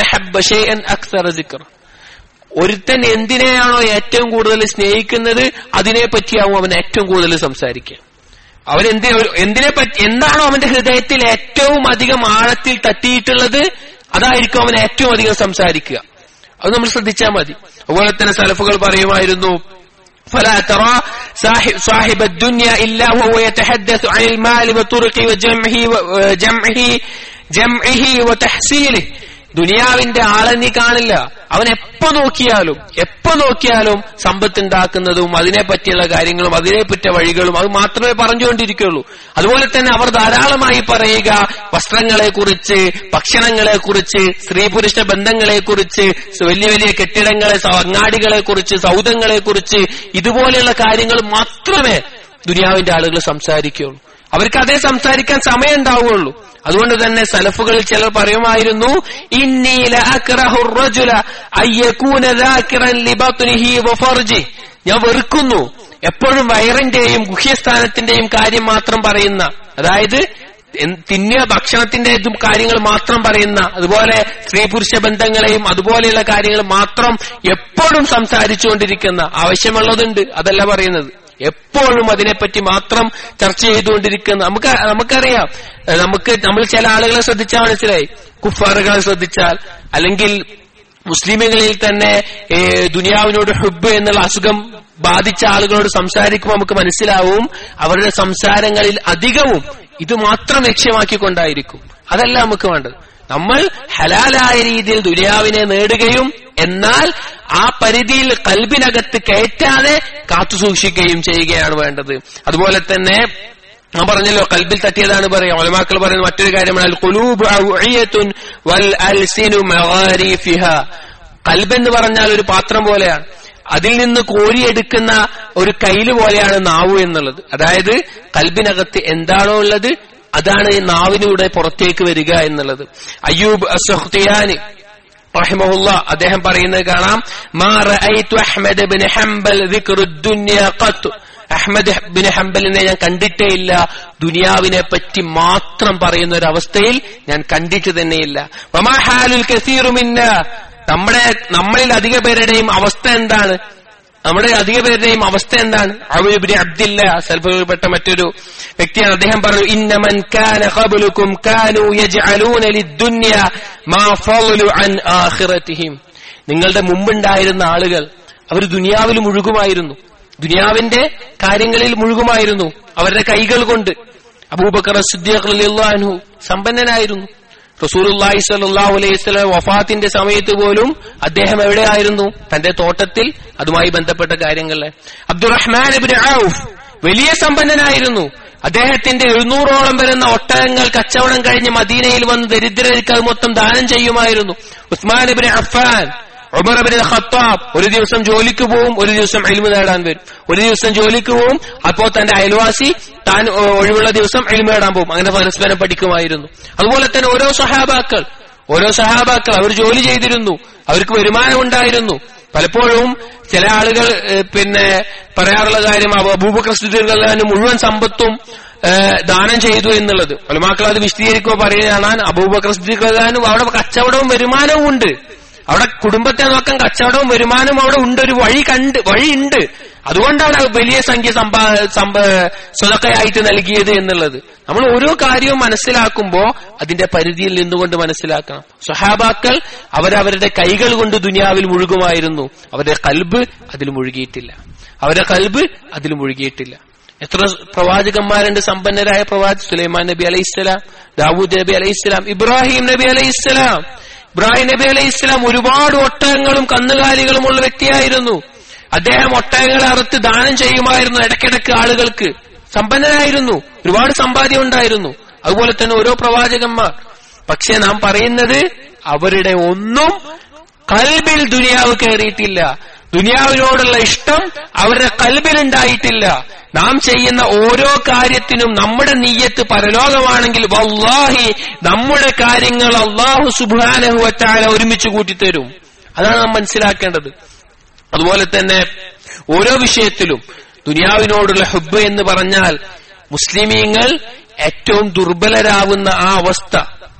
മനഹബൻ അക്സർ സിക്കർ ഒരുത്തൻ എന്തിനെയാണോ ഏറ്റവും കൂടുതൽ സ്നേഹിക്കുന്നത് അതിനെ പറ്റിയാവും അവൻ ഏറ്റവും കൂടുതൽ സംസാരിക്കുക അവൻ എന്തി എന്തിനെ പറ്റി എന്താണോ അവന്റെ ഹൃദയത്തിൽ ഏറ്റവും അധികം ആഴത്തിൽ തട്ടിയിട്ടുള്ളത് അതായിരിക്കും അവൻ ഏറ്റവും അധികം സംസാരിക്കുക അത് നമ്മൾ ശ്രദ്ധിച്ചാൽ മതി അതുപോലെ തന്നെ സലഫുകൾ പറയുമായിരുന്നു فلا ترى صاحب, صاحب الدنيا إلا وهو يتحدث عن المال وطرق وجمعه وجمعه جمعه وتحصيله ദുനിയാവിന്റെ ആളെ നീ കാണില്ല അവൻ എപ്പോ നോക്കിയാലും എപ്പോ നോക്കിയാലും സമ്പത്ത് ഉണ്ടാക്കുന്നതും അതിനെ പറ്റിയുള്ള കാര്യങ്ങളും അതിനെ പറ്റിയ വഴികളും അത് മാത്രമേ പറഞ്ഞുകൊണ്ടിരിക്കുകയുള്ളൂ അതുപോലെ തന്നെ അവർ ധാരാളമായി പറയുക വസ്ത്രങ്ങളെ കുറിച്ച് ഭക്ഷണങ്ങളെ കുറിച്ച് സ്ത്രീ പുരുഷ ബന്ധങ്ങളെ കുറിച്ച് വലിയ വലിയ കെട്ടിടങ്ങളെ അങ്ങാടികളെ കുറിച്ച് സൗദങ്ങളെ കുറിച്ച് ഇതുപോലെയുള്ള കാര്യങ്ങൾ മാത്രമേ ദുനിയാവിന്റെ ആളുകൾ സംസാരിക്കുകയുള്ളൂ അവർക്ക് അതേ സംസാരിക്കാൻ സമയം ഉണ്ടാവുകയുള്ളൂ അതുകൊണ്ട് തന്നെ സലഫുകളിൽ ചിലർ പറയുമായിരുന്നു ഞാൻ വെറുക്കുന്നു എപ്പോഴും വയറിന്റെയും ഗുഹ്യസ്ഥാനത്തിന്റെയും കാര്യം മാത്രം പറയുന്ന അതായത് തിന്നിയ ഭക്ഷണത്തിന്റെ ഇതും കാര്യങ്ങൾ മാത്രം പറയുന്ന അതുപോലെ സ്ത്രീ പുരുഷ ബന്ധങ്ങളെയും അതുപോലെയുള്ള കാര്യങ്ങൾ മാത്രം എപ്പോഴും സംസാരിച്ചുകൊണ്ടിരിക്കുന്ന ആവശ്യമുള്ളതുണ്ട് അതല്ല പറയുന്നത് എപ്പോഴും അതിനെപ്പറ്റി മാത്രം ചർച്ച ചെയ്തുകൊണ്ടിരിക്കുന്ന നമുക്ക് നമുക്കറിയാം നമുക്ക് നമ്മൾ ചില ആളുകളെ ശ്രദ്ധിച്ചാൽ മനസ്സിലായി കുഫാറുകളെ ശ്രദ്ധിച്ചാൽ അല്ലെങ്കിൽ മുസ്ലിമുകളിൽ തന്നെ ദുനിയാവിനോട് ഹുബ് എന്നുള്ള അസുഖം ബാധിച്ച ആളുകളോട് സംസാരിക്കുമ്പോൾ നമുക്ക് മനസ്സിലാവും അവരുടെ സംസാരങ്ങളിൽ അധികവും ഇത് മാത്രം ലക്ഷ്യമാക്കിക്കൊണ്ടായിരിക്കും അതല്ല നമുക്ക് വേണ്ടത് നമ്മൾ ഹലാലായ രീതിയിൽ ദുര്യാവിനെ നേടുകയും എന്നാൽ ആ പരിധിയിൽ കൽബിനകത്ത് കയറ്റാതെ കാത്തു സൂക്ഷിക്കുകയും ചെയ്യുകയാണ് വേണ്ടത് അതുപോലെ തന്നെ ഞാൻ പറഞ്ഞല്ലോ കൽബിൽ തട്ടിയതാണ് പറയാം ഒലമാക്കൾ പറയുന്ന മറ്റൊരു കാര്യമാണ് ഖുലൂബ് ഔഇയത്തുൻ വൽ അൽസിനു മഗാരിഫിഹ കൽബെന്ന് പറഞ്ഞാൽ ഒരു പാത്രം പോലെയാണ് അതിൽ നിന്ന് കോരിയെടുക്കുന്ന ഒരു കയ്യില് പോലെയാണ് നാവ് എന്നുള്ളത് അതായത് കൽബിനകത്ത് എന്താണോ ഉള്ളത് അതാണ് ഈ നാവിലൂടെ പുറത്തേക്ക് വരിക എന്നുള്ളത് അയ്യൂബ് അസ്ഹ്തിയാനി റഹിമഹുല്ല അദ്ദേഹം പറയുന്നത് കാണാം മാ റഅയ്തു അഹ്മദ് ബിൻ ഹംബൽ ദിക്റു ദുനിയ ഖത്ത് അഹ്മദ് ബിൻ ഹംബലിനെ ഞാൻ കണ്ടിട്ടേ ഇല്ല ദുനിയാവിനെ പറ്റി മാത്രം പറയുന്ന ഒരു അവസ്ഥയിൽ ഞാൻ കണ്ടിട്ട് തന്നെയില്ല വമാ ഹാലുൽ കസീറു മിന്ന നമ്മുടെ നമ്മളിൽ അധിക പേരുടെയും അവസ്ഥ എന്താണ് നമ്മുടെ അധിക പേരുടെയും അവസ്ഥ എന്താണ് അബുബിന് അബ്ദില്ല സൽഫപ്പെട്ട മറ്റൊരു വ്യക്തിയാണ് അദ്ദേഹം പറഞ്ഞു ഇന്നമൻ കാന ഖബലുക്കും കാനു യജ്അലൂന ലിദ്ദുനിയ മാ ഫളലു അൻ ആഖിറതിഹിം നിങ്ങളുടെ മുമ്പുണ്ടായിരുന്ന ആളുകൾ അവർ ദുനിയാവിൽ മുഴുകുമായിരുന്നു ദുനിയാവിന്റെ കാര്യങ്ങളിൽ മുഴുകുമായിരുന്നു അവരുടെ കൈകൾ കൊണ്ട് അബൂബക്കർ സിദ്ദീഖ് റളിയല്ലാഹു അൻഹു സമ്പന്നനായിരുന്നു റസൂലുള്ളാഹി സ്വല്ലല്ലാഹു അലൈഹി വസല്ലം വഫാത്തിന്റെ സമയത്ത് പോലും അദ്ദേഹം എവിടെയായിരുന്നു തന്റെ തോട്ടത്തിൽ അതുമായി ബന്ധപ്പെട്ട കാര്യങ്ങളിൽ അബ്ദുറഹ്മാൻ ഇബ്നു ഔഫ് വലിയ സമ്പന്നനായിരുന്നു അദ്ദേഹത്തിന്റെ എഴുന്നൂറോളം വരുന്ന ഒട്ടകങ്ങൾ കച്ചവടം കഴിഞ്ഞ് മദീനയിൽ വന്ന് ദരിദ്രർക്ക് അത് മൊത്തം ദാനം ചെയ്യുമായിരുന്നു Usman ibn Affan Umar ibn Khattab ഒരു ദിവസം ജോലിക്ക് പോവും ഒരു ദിവസം എൽമു നേടാൻ വരും ഒരു ദിവസം ജോലിക്ക് പോവും അപ്പോൾ തന്റെ അയൽവാസി താൻ ഒഴിവുള്ള ദിവസം എൽമു നേടാൻ പോകും അങ്ങനെ പരസ്പരം പഠിക്കുമായിരുന്നു അതുപോലെ തന്നെ ഓരോ സഹാബാക്കൾ ഓരോ സഹാബാക്കൾ അവർ ജോലി ചെയ്തിരുന്നു അവർക്ക് വരുമാനം ഉണ്ടായിരുന്നു പലപ്പോഴും ചില ആളുകൾ പിന്നെ പറയാറുള്ള കാര്യം അബൂബക്കർ സ്ഥിതികളിന് മുഴുവൻ സമ്പത്തും ദാനം ചെയ്തു എന്നുള്ളത് ഒലമാക്കൾ അത് വിശദീകരിക്കുമ്പോൾ പറയുകയാണ് അബൂബക്കർ സ്ഥിതികളിനും അവിടെ കച്ചവടവും വരുമാനവും ഉണ്ട് അവിടെ കുടുംബത്തെ നോക്കാൻ കച്ചവടവും വരുമാനവും അവിടെ ഉണ്ട് ഒരു വഴി കണ്ട് വഴിയുണ്ട് അതുകൊണ്ടാണ് വലിയ സംഖ്യ സമ്പാ സമ്പ സ്വതക്കയായിട്ട് നൽകിയത് എന്നുള്ളത് നമ്മൾ ഓരോ കാര്യവും മനസ്സിലാക്കുമ്പോൾ അതിന്റെ പരിധിയിൽ നിന്നുകൊണ്ട് മനസ്സിലാക്കണം സഹാബാക്കൾ അവരവരുടെ കൈകൾ കൊണ്ട് ദുനിയാവിൽ മുഴുകുമായിരുന്നു അവരുടെ കൽബ് അതിൽ മുഴുകിയിട്ടില്ല അവരുടെ കൽബ് അതിൽ മുഴുകിയിട്ടില്ല എത്ര പ്രവാചകന്മാരുണ്ട് സമ്പന്നരായ പ്രവാചക സുലൈമാൻ നബി അലൈഹിസ്സലാം ദാവൂദ് നബി അലൈഹിസ്സലാം ഇബ്രാഹിം നബി അലൈഹിസ്സലാം ഇബ്രാഹിം നബി അലൈഹി ഇസ്ലാം ഒരുപാട് ഒട്ടകങ്ങളും കന്നുകാലികളും ഉള്ള വ്യക്തിയായിരുന്നു അദ്ദേഹം ഒട്ടകങ്ങളെ അറുത്ത് ദാനം ചെയ്യുമായിരുന്നു ഇടയ്ക്കിടയ്ക്ക് ആളുകൾക്ക് സമ്പന്നനായിരുന്നു ഒരുപാട് സമ്പാദ്യം ഉണ്ടായിരുന്നു അതുപോലെ തന്നെ ഓരോ പ്രവാചകന്മാർ പക്ഷെ നാം പറയുന്നത് അവരുടെ ഒന്നും കൽബിൽ ദുനിയാവ് കയറിയിട്ടില്ല ദുനിയാവിനോടുള്ള ഇഷ്ടം അവരുടെ കൽബിലുണ്ടായിട്ടില്ല നാം ചെയ്യുന്ന ഓരോ കാര്യത്തിനും നമ്മുടെ നീയത്ത് പരലോകമാണെങ്കിൽ വല്ലാഹി നമ്മുടെ കാര്യങ്ങൾ അള്ളാഹു സുബാനഹുവറ്റാല ഒരുമിച്ച് കൂട്ടിത്തരും അതാണ് നാം മനസ്സിലാക്കേണ്ടത് അതുപോലെ തന്നെ ഓരോ വിഷയത്തിലും ദുനിയാവിനോടുള്ള ഹുബ് എന്ന് പറഞ്ഞാൽ മുസ്ലിമീങ്ങൾ ഏറ്റവും ദുർബലരാകുന്ന ആ അവസ്ഥ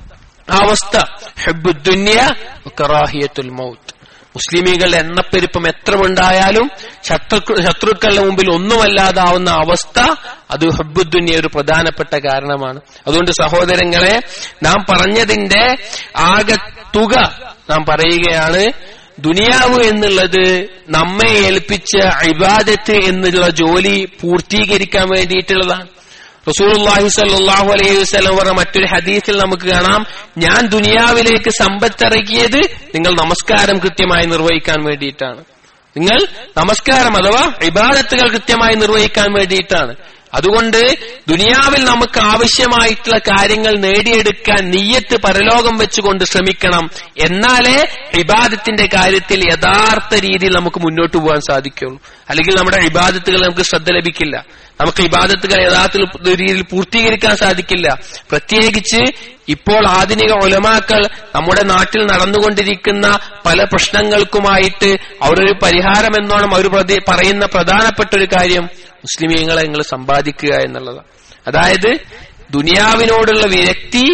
ആ അവസ്ഥ ഹെബുദ്ദുന്യ കറാഹിയത്തുൽ മൗത്ത് മുസ്ലിമീകളുടെ എണ്ണപ്പെരുപ്പം എത്ര ഉണ്ടായാലും ശത്രു ശത്രുക്കളുടെ മുമ്പിൽ ഒന്നുമല്ലാതാവുന്ന അവസ്ഥ അത് ഹബ്ബുദ്ദുന്യ ഒരു പ്രധാനപ്പെട്ട കാരണമാണ് അതുകൊണ്ട് സഹോദരങ്ങളെ നാം പറഞ്ഞതിന്റെ ആകെ തുക നാം പറയുകയാണ് ദുനിയാവ് എന്നുള്ളത് നമ്മെ ഏൽപ്പിച്ച ഇബാദത്ത് എന്നുള്ള ജോലി പൂർത്തീകരിക്കാൻ വേണ്ടിയിട്ടുള്ളതാണ് റസൂലുള്ളാഹി സ്വല്ലല്ലാഹു അലൈഹി വസല്ലം പറഞ്ഞ മറ്റൊരു ഹദീസിൽ നമുക്ക് കാണാം ഞാൻ ദുനിയാവിലേക്ക് സമ്പത്തിറക്കിയത് നിങ്ങൾ നമസ്കാരം കൃത്യമായി നിർവഹിക്കാൻ വേണ്ടിയിട്ടാണ് നിങ്ങൾ നമസ്കാരം അഥവാ ഇബാദത്തുകൾ കൃത്യമായി നിർവഹിക്കാൻ വേണ്ടിയിട്ടാണ് അതുകൊണ്ട് ദുനിയാവിൽ നമുക്ക് ആവശ്യമായിട്ടുള്ള കാര്യങ്ങൾ നേടിയെടുക്കാൻ നീയത്ത് പരലോകം വെച്ചുകൊണ്ട് ശ്രമിക്കണം എന്നാലേ ഇബാദത്തിന്റെ കാര്യത്തിൽ യഥാർത്ഥ രീതിയിൽ നമുക്ക് മുന്നോട്ട് പോകാൻ സാധിക്കുള്ളൂ അല്ലെങ്കിൽ നമ്മുടെ ഇബാദത്തുകൾ നമുക്ക് ശ്രദ്ധ ലഭിക്കില്ല നമുക്ക് ഇബാദത്തുകൾ യഥാർത്ഥ രീതിയിൽ പൂർത്തീകരിക്കാൻ സാധിക്കില്ല പ്രത്യേകിച്ച് ഇപ്പോൾ ആധുനിക ഒലമാക്കൾ നമ്മുടെ നാട്ടിൽ നടന്നുകൊണ്ടിരിക്കുന്ന പല പ്രശ്നങ്ങൾക്കുമായിട്ട് അവരൊരു പരിഹാരം എന്നോണം അവർ പറയുന്ന പ്രധാനപ്പെട്ട ഒരു കാര്യം മുസ്ലിമീങ്ങളെ നിങ്ങൾ സമ്പാദിക്കുക എന്നുള്ളതാണ് അതായത് ദുനിയാവിനോടുള്ള വിരക്തി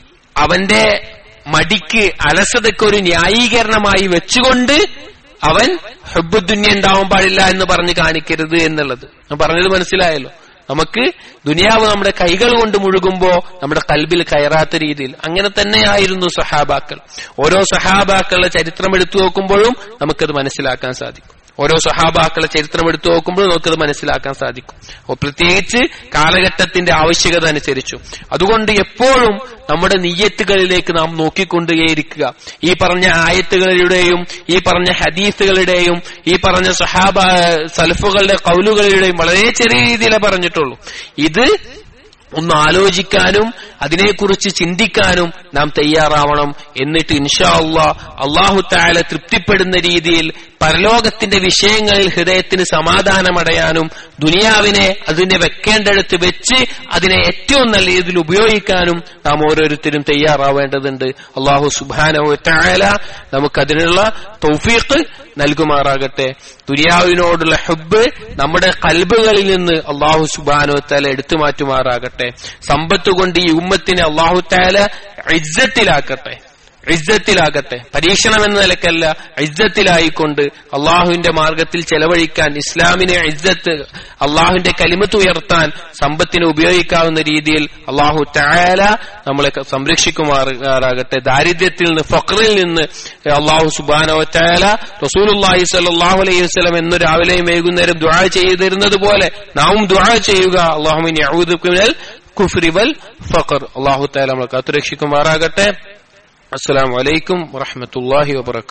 അവന്റെ മടിക്ക് അലസതയ്ക്ക് ഒരു ന്യായീകരണമായി വെച്ചുകൊണ്ട് അവൻ ഹെബുദ്ദുന്യ ഉണ്ടാവാൻ പാടില്ല എന്ന് പറഞ്ഞ് കാണിക്കരുത് എന്നുള്ളത് ഞാൻ പറഞ്ഞത് മനസ്സിലായല്ലോ നമുക്ക് ദുനിയാവ് നമ്മുടെ കൈകൾ കൊണ്ട് മുഴുകുമ്പോ നമ്മുടെ കൽബിൽ കയറാത്ത രീതിയിൽ അങ്ങനെ തന്നെയായിരുന്നു സഹാബാക്കൾ ഓരോ സഹാബാക്കളുടെ ചരിത്രം എടുത്തു നോക്കുമ്പോഴും നമുക്കത് മനസ്സിലാക്കാൻ സാധിക്കും ഓരോ സഹാബാക്കളെ ചരിത്രം എടുത്തു നോക്കുമ്പോൾ നമുക്കത് മനസ്സിലാക്കാൻ സാധിക്കും അപ്പോൾ പ്രത്യേകിച്ച് കാലഘട്ടത്തിന്റെ ആവശ്യകത അനുസരിച്ചു അതുകൊണ്ട് എപ്പോഴും നമ്മുടെ നീയത്തുകളിലേക്ക് നാം നോക്കിക്കൊണ്ടേയിരിക്കുക ഈ പറഞ്ഞ ആയത്തുകളുടെയും ഈ പറഞ്ഞ ഹദീസുകളുടെയും ഈ പറഞ്ഞ സഹാബ സലഫുകളുടെ കൗലുകളുടെയും വളരെ ചെറിയ രീതിയിലേ പറഞ്ഞിട്ടുള്ളൂ ഇത് ഒന്ന് ആലോചിക്കാനും അതിനെക്കുറിച്ച് ചിന്തിക്കാനും നാം തയ്യാറാവണം എന്നിട്ട് ഇൻഷാ അള്ളാ അള്ളാഹു താല തൃപ്തിപ്പെടുന്ന രീതിയിൽ പരലോകത്തിന്റെ വിഷയങ്ങളിൽ ഹൃദയത്തിന് സമാധാനമടയാനും ദുനിയാവിനെ അതിനെ വെക്കേണ്ടടുത്ത് വെച്ച് അതിനെ ഏറ്റവും നല്ല രീതിയിൽ ഉപയോഗിക്കാനും നാം ഓരോരുത്തരും തയ്യാറാവേണ്ടതുണ്ട് അള്ളാഹു സുബാനോ താല നമുക്കതിനുള്ള തൗഫീഖ് നൽകുമാറാകട്ടെ ദുനിയാവിനോടുള്ള ഹബ്ബ് നമ്മുടെ കൽബുകളിൽ നിന്ന് അള്ളാഹു സുബാനോ താല എടുത്തു മാറ്റുമാറാകട്ടെ സമ്പത്ത് കൊണ്ട് ഈ ഉമ്മത്തിനെ അള്ളാഹു താല ഇജ്ജത്തിലാക്കട്ടെ ഇജ്ജത്തിലാകട്ടെ പരീക്ഷണം എന്ന നിലക്കല്ല ഇജ്ജത്തിലായിക്കൊണ്ട് അള്ളാഹുവിന്റെ മാർഗത്തിൽ ചെലവഴിക്കാൻ ഇസ്ലാമിനെ ഇജ്ജത്ത് അള്ളാഹുവിന്റെ കലിമത്ത് ഉയർത്താൻ സമ്പത്തിനെ ഉപയോഗിക്കാവുന്ന രീതിയിൽ അള്ളാഹു തായാല നമ്മളെ സംരക്ഷിക്കുമാറാകട്ടെ ദാരിദ്ര്യത്തിൽ നിന്ന് ഫക്രിൽ നിന്ന് അള്ളാഹു സുബാനോ തായാല റസൂലുല്ലാഹി സല്ലാഹു അലൈഹി വസ്ലം എന്ന് രാവിലെയും വൈകുന്നേരം ദുആ ചെയ്തിരുന്നത് പോലെ നാവും ദുആ ചെയ്യുക അള്ളാഹുമിൻ കുഫ്രി വൽ ഫഖർ അള്ളാഹു താല നമ്മളെ കാത്തുരക്ഷിക്കുമാറാകട്ടെ السلام عليكم ورحمة الله وبركاته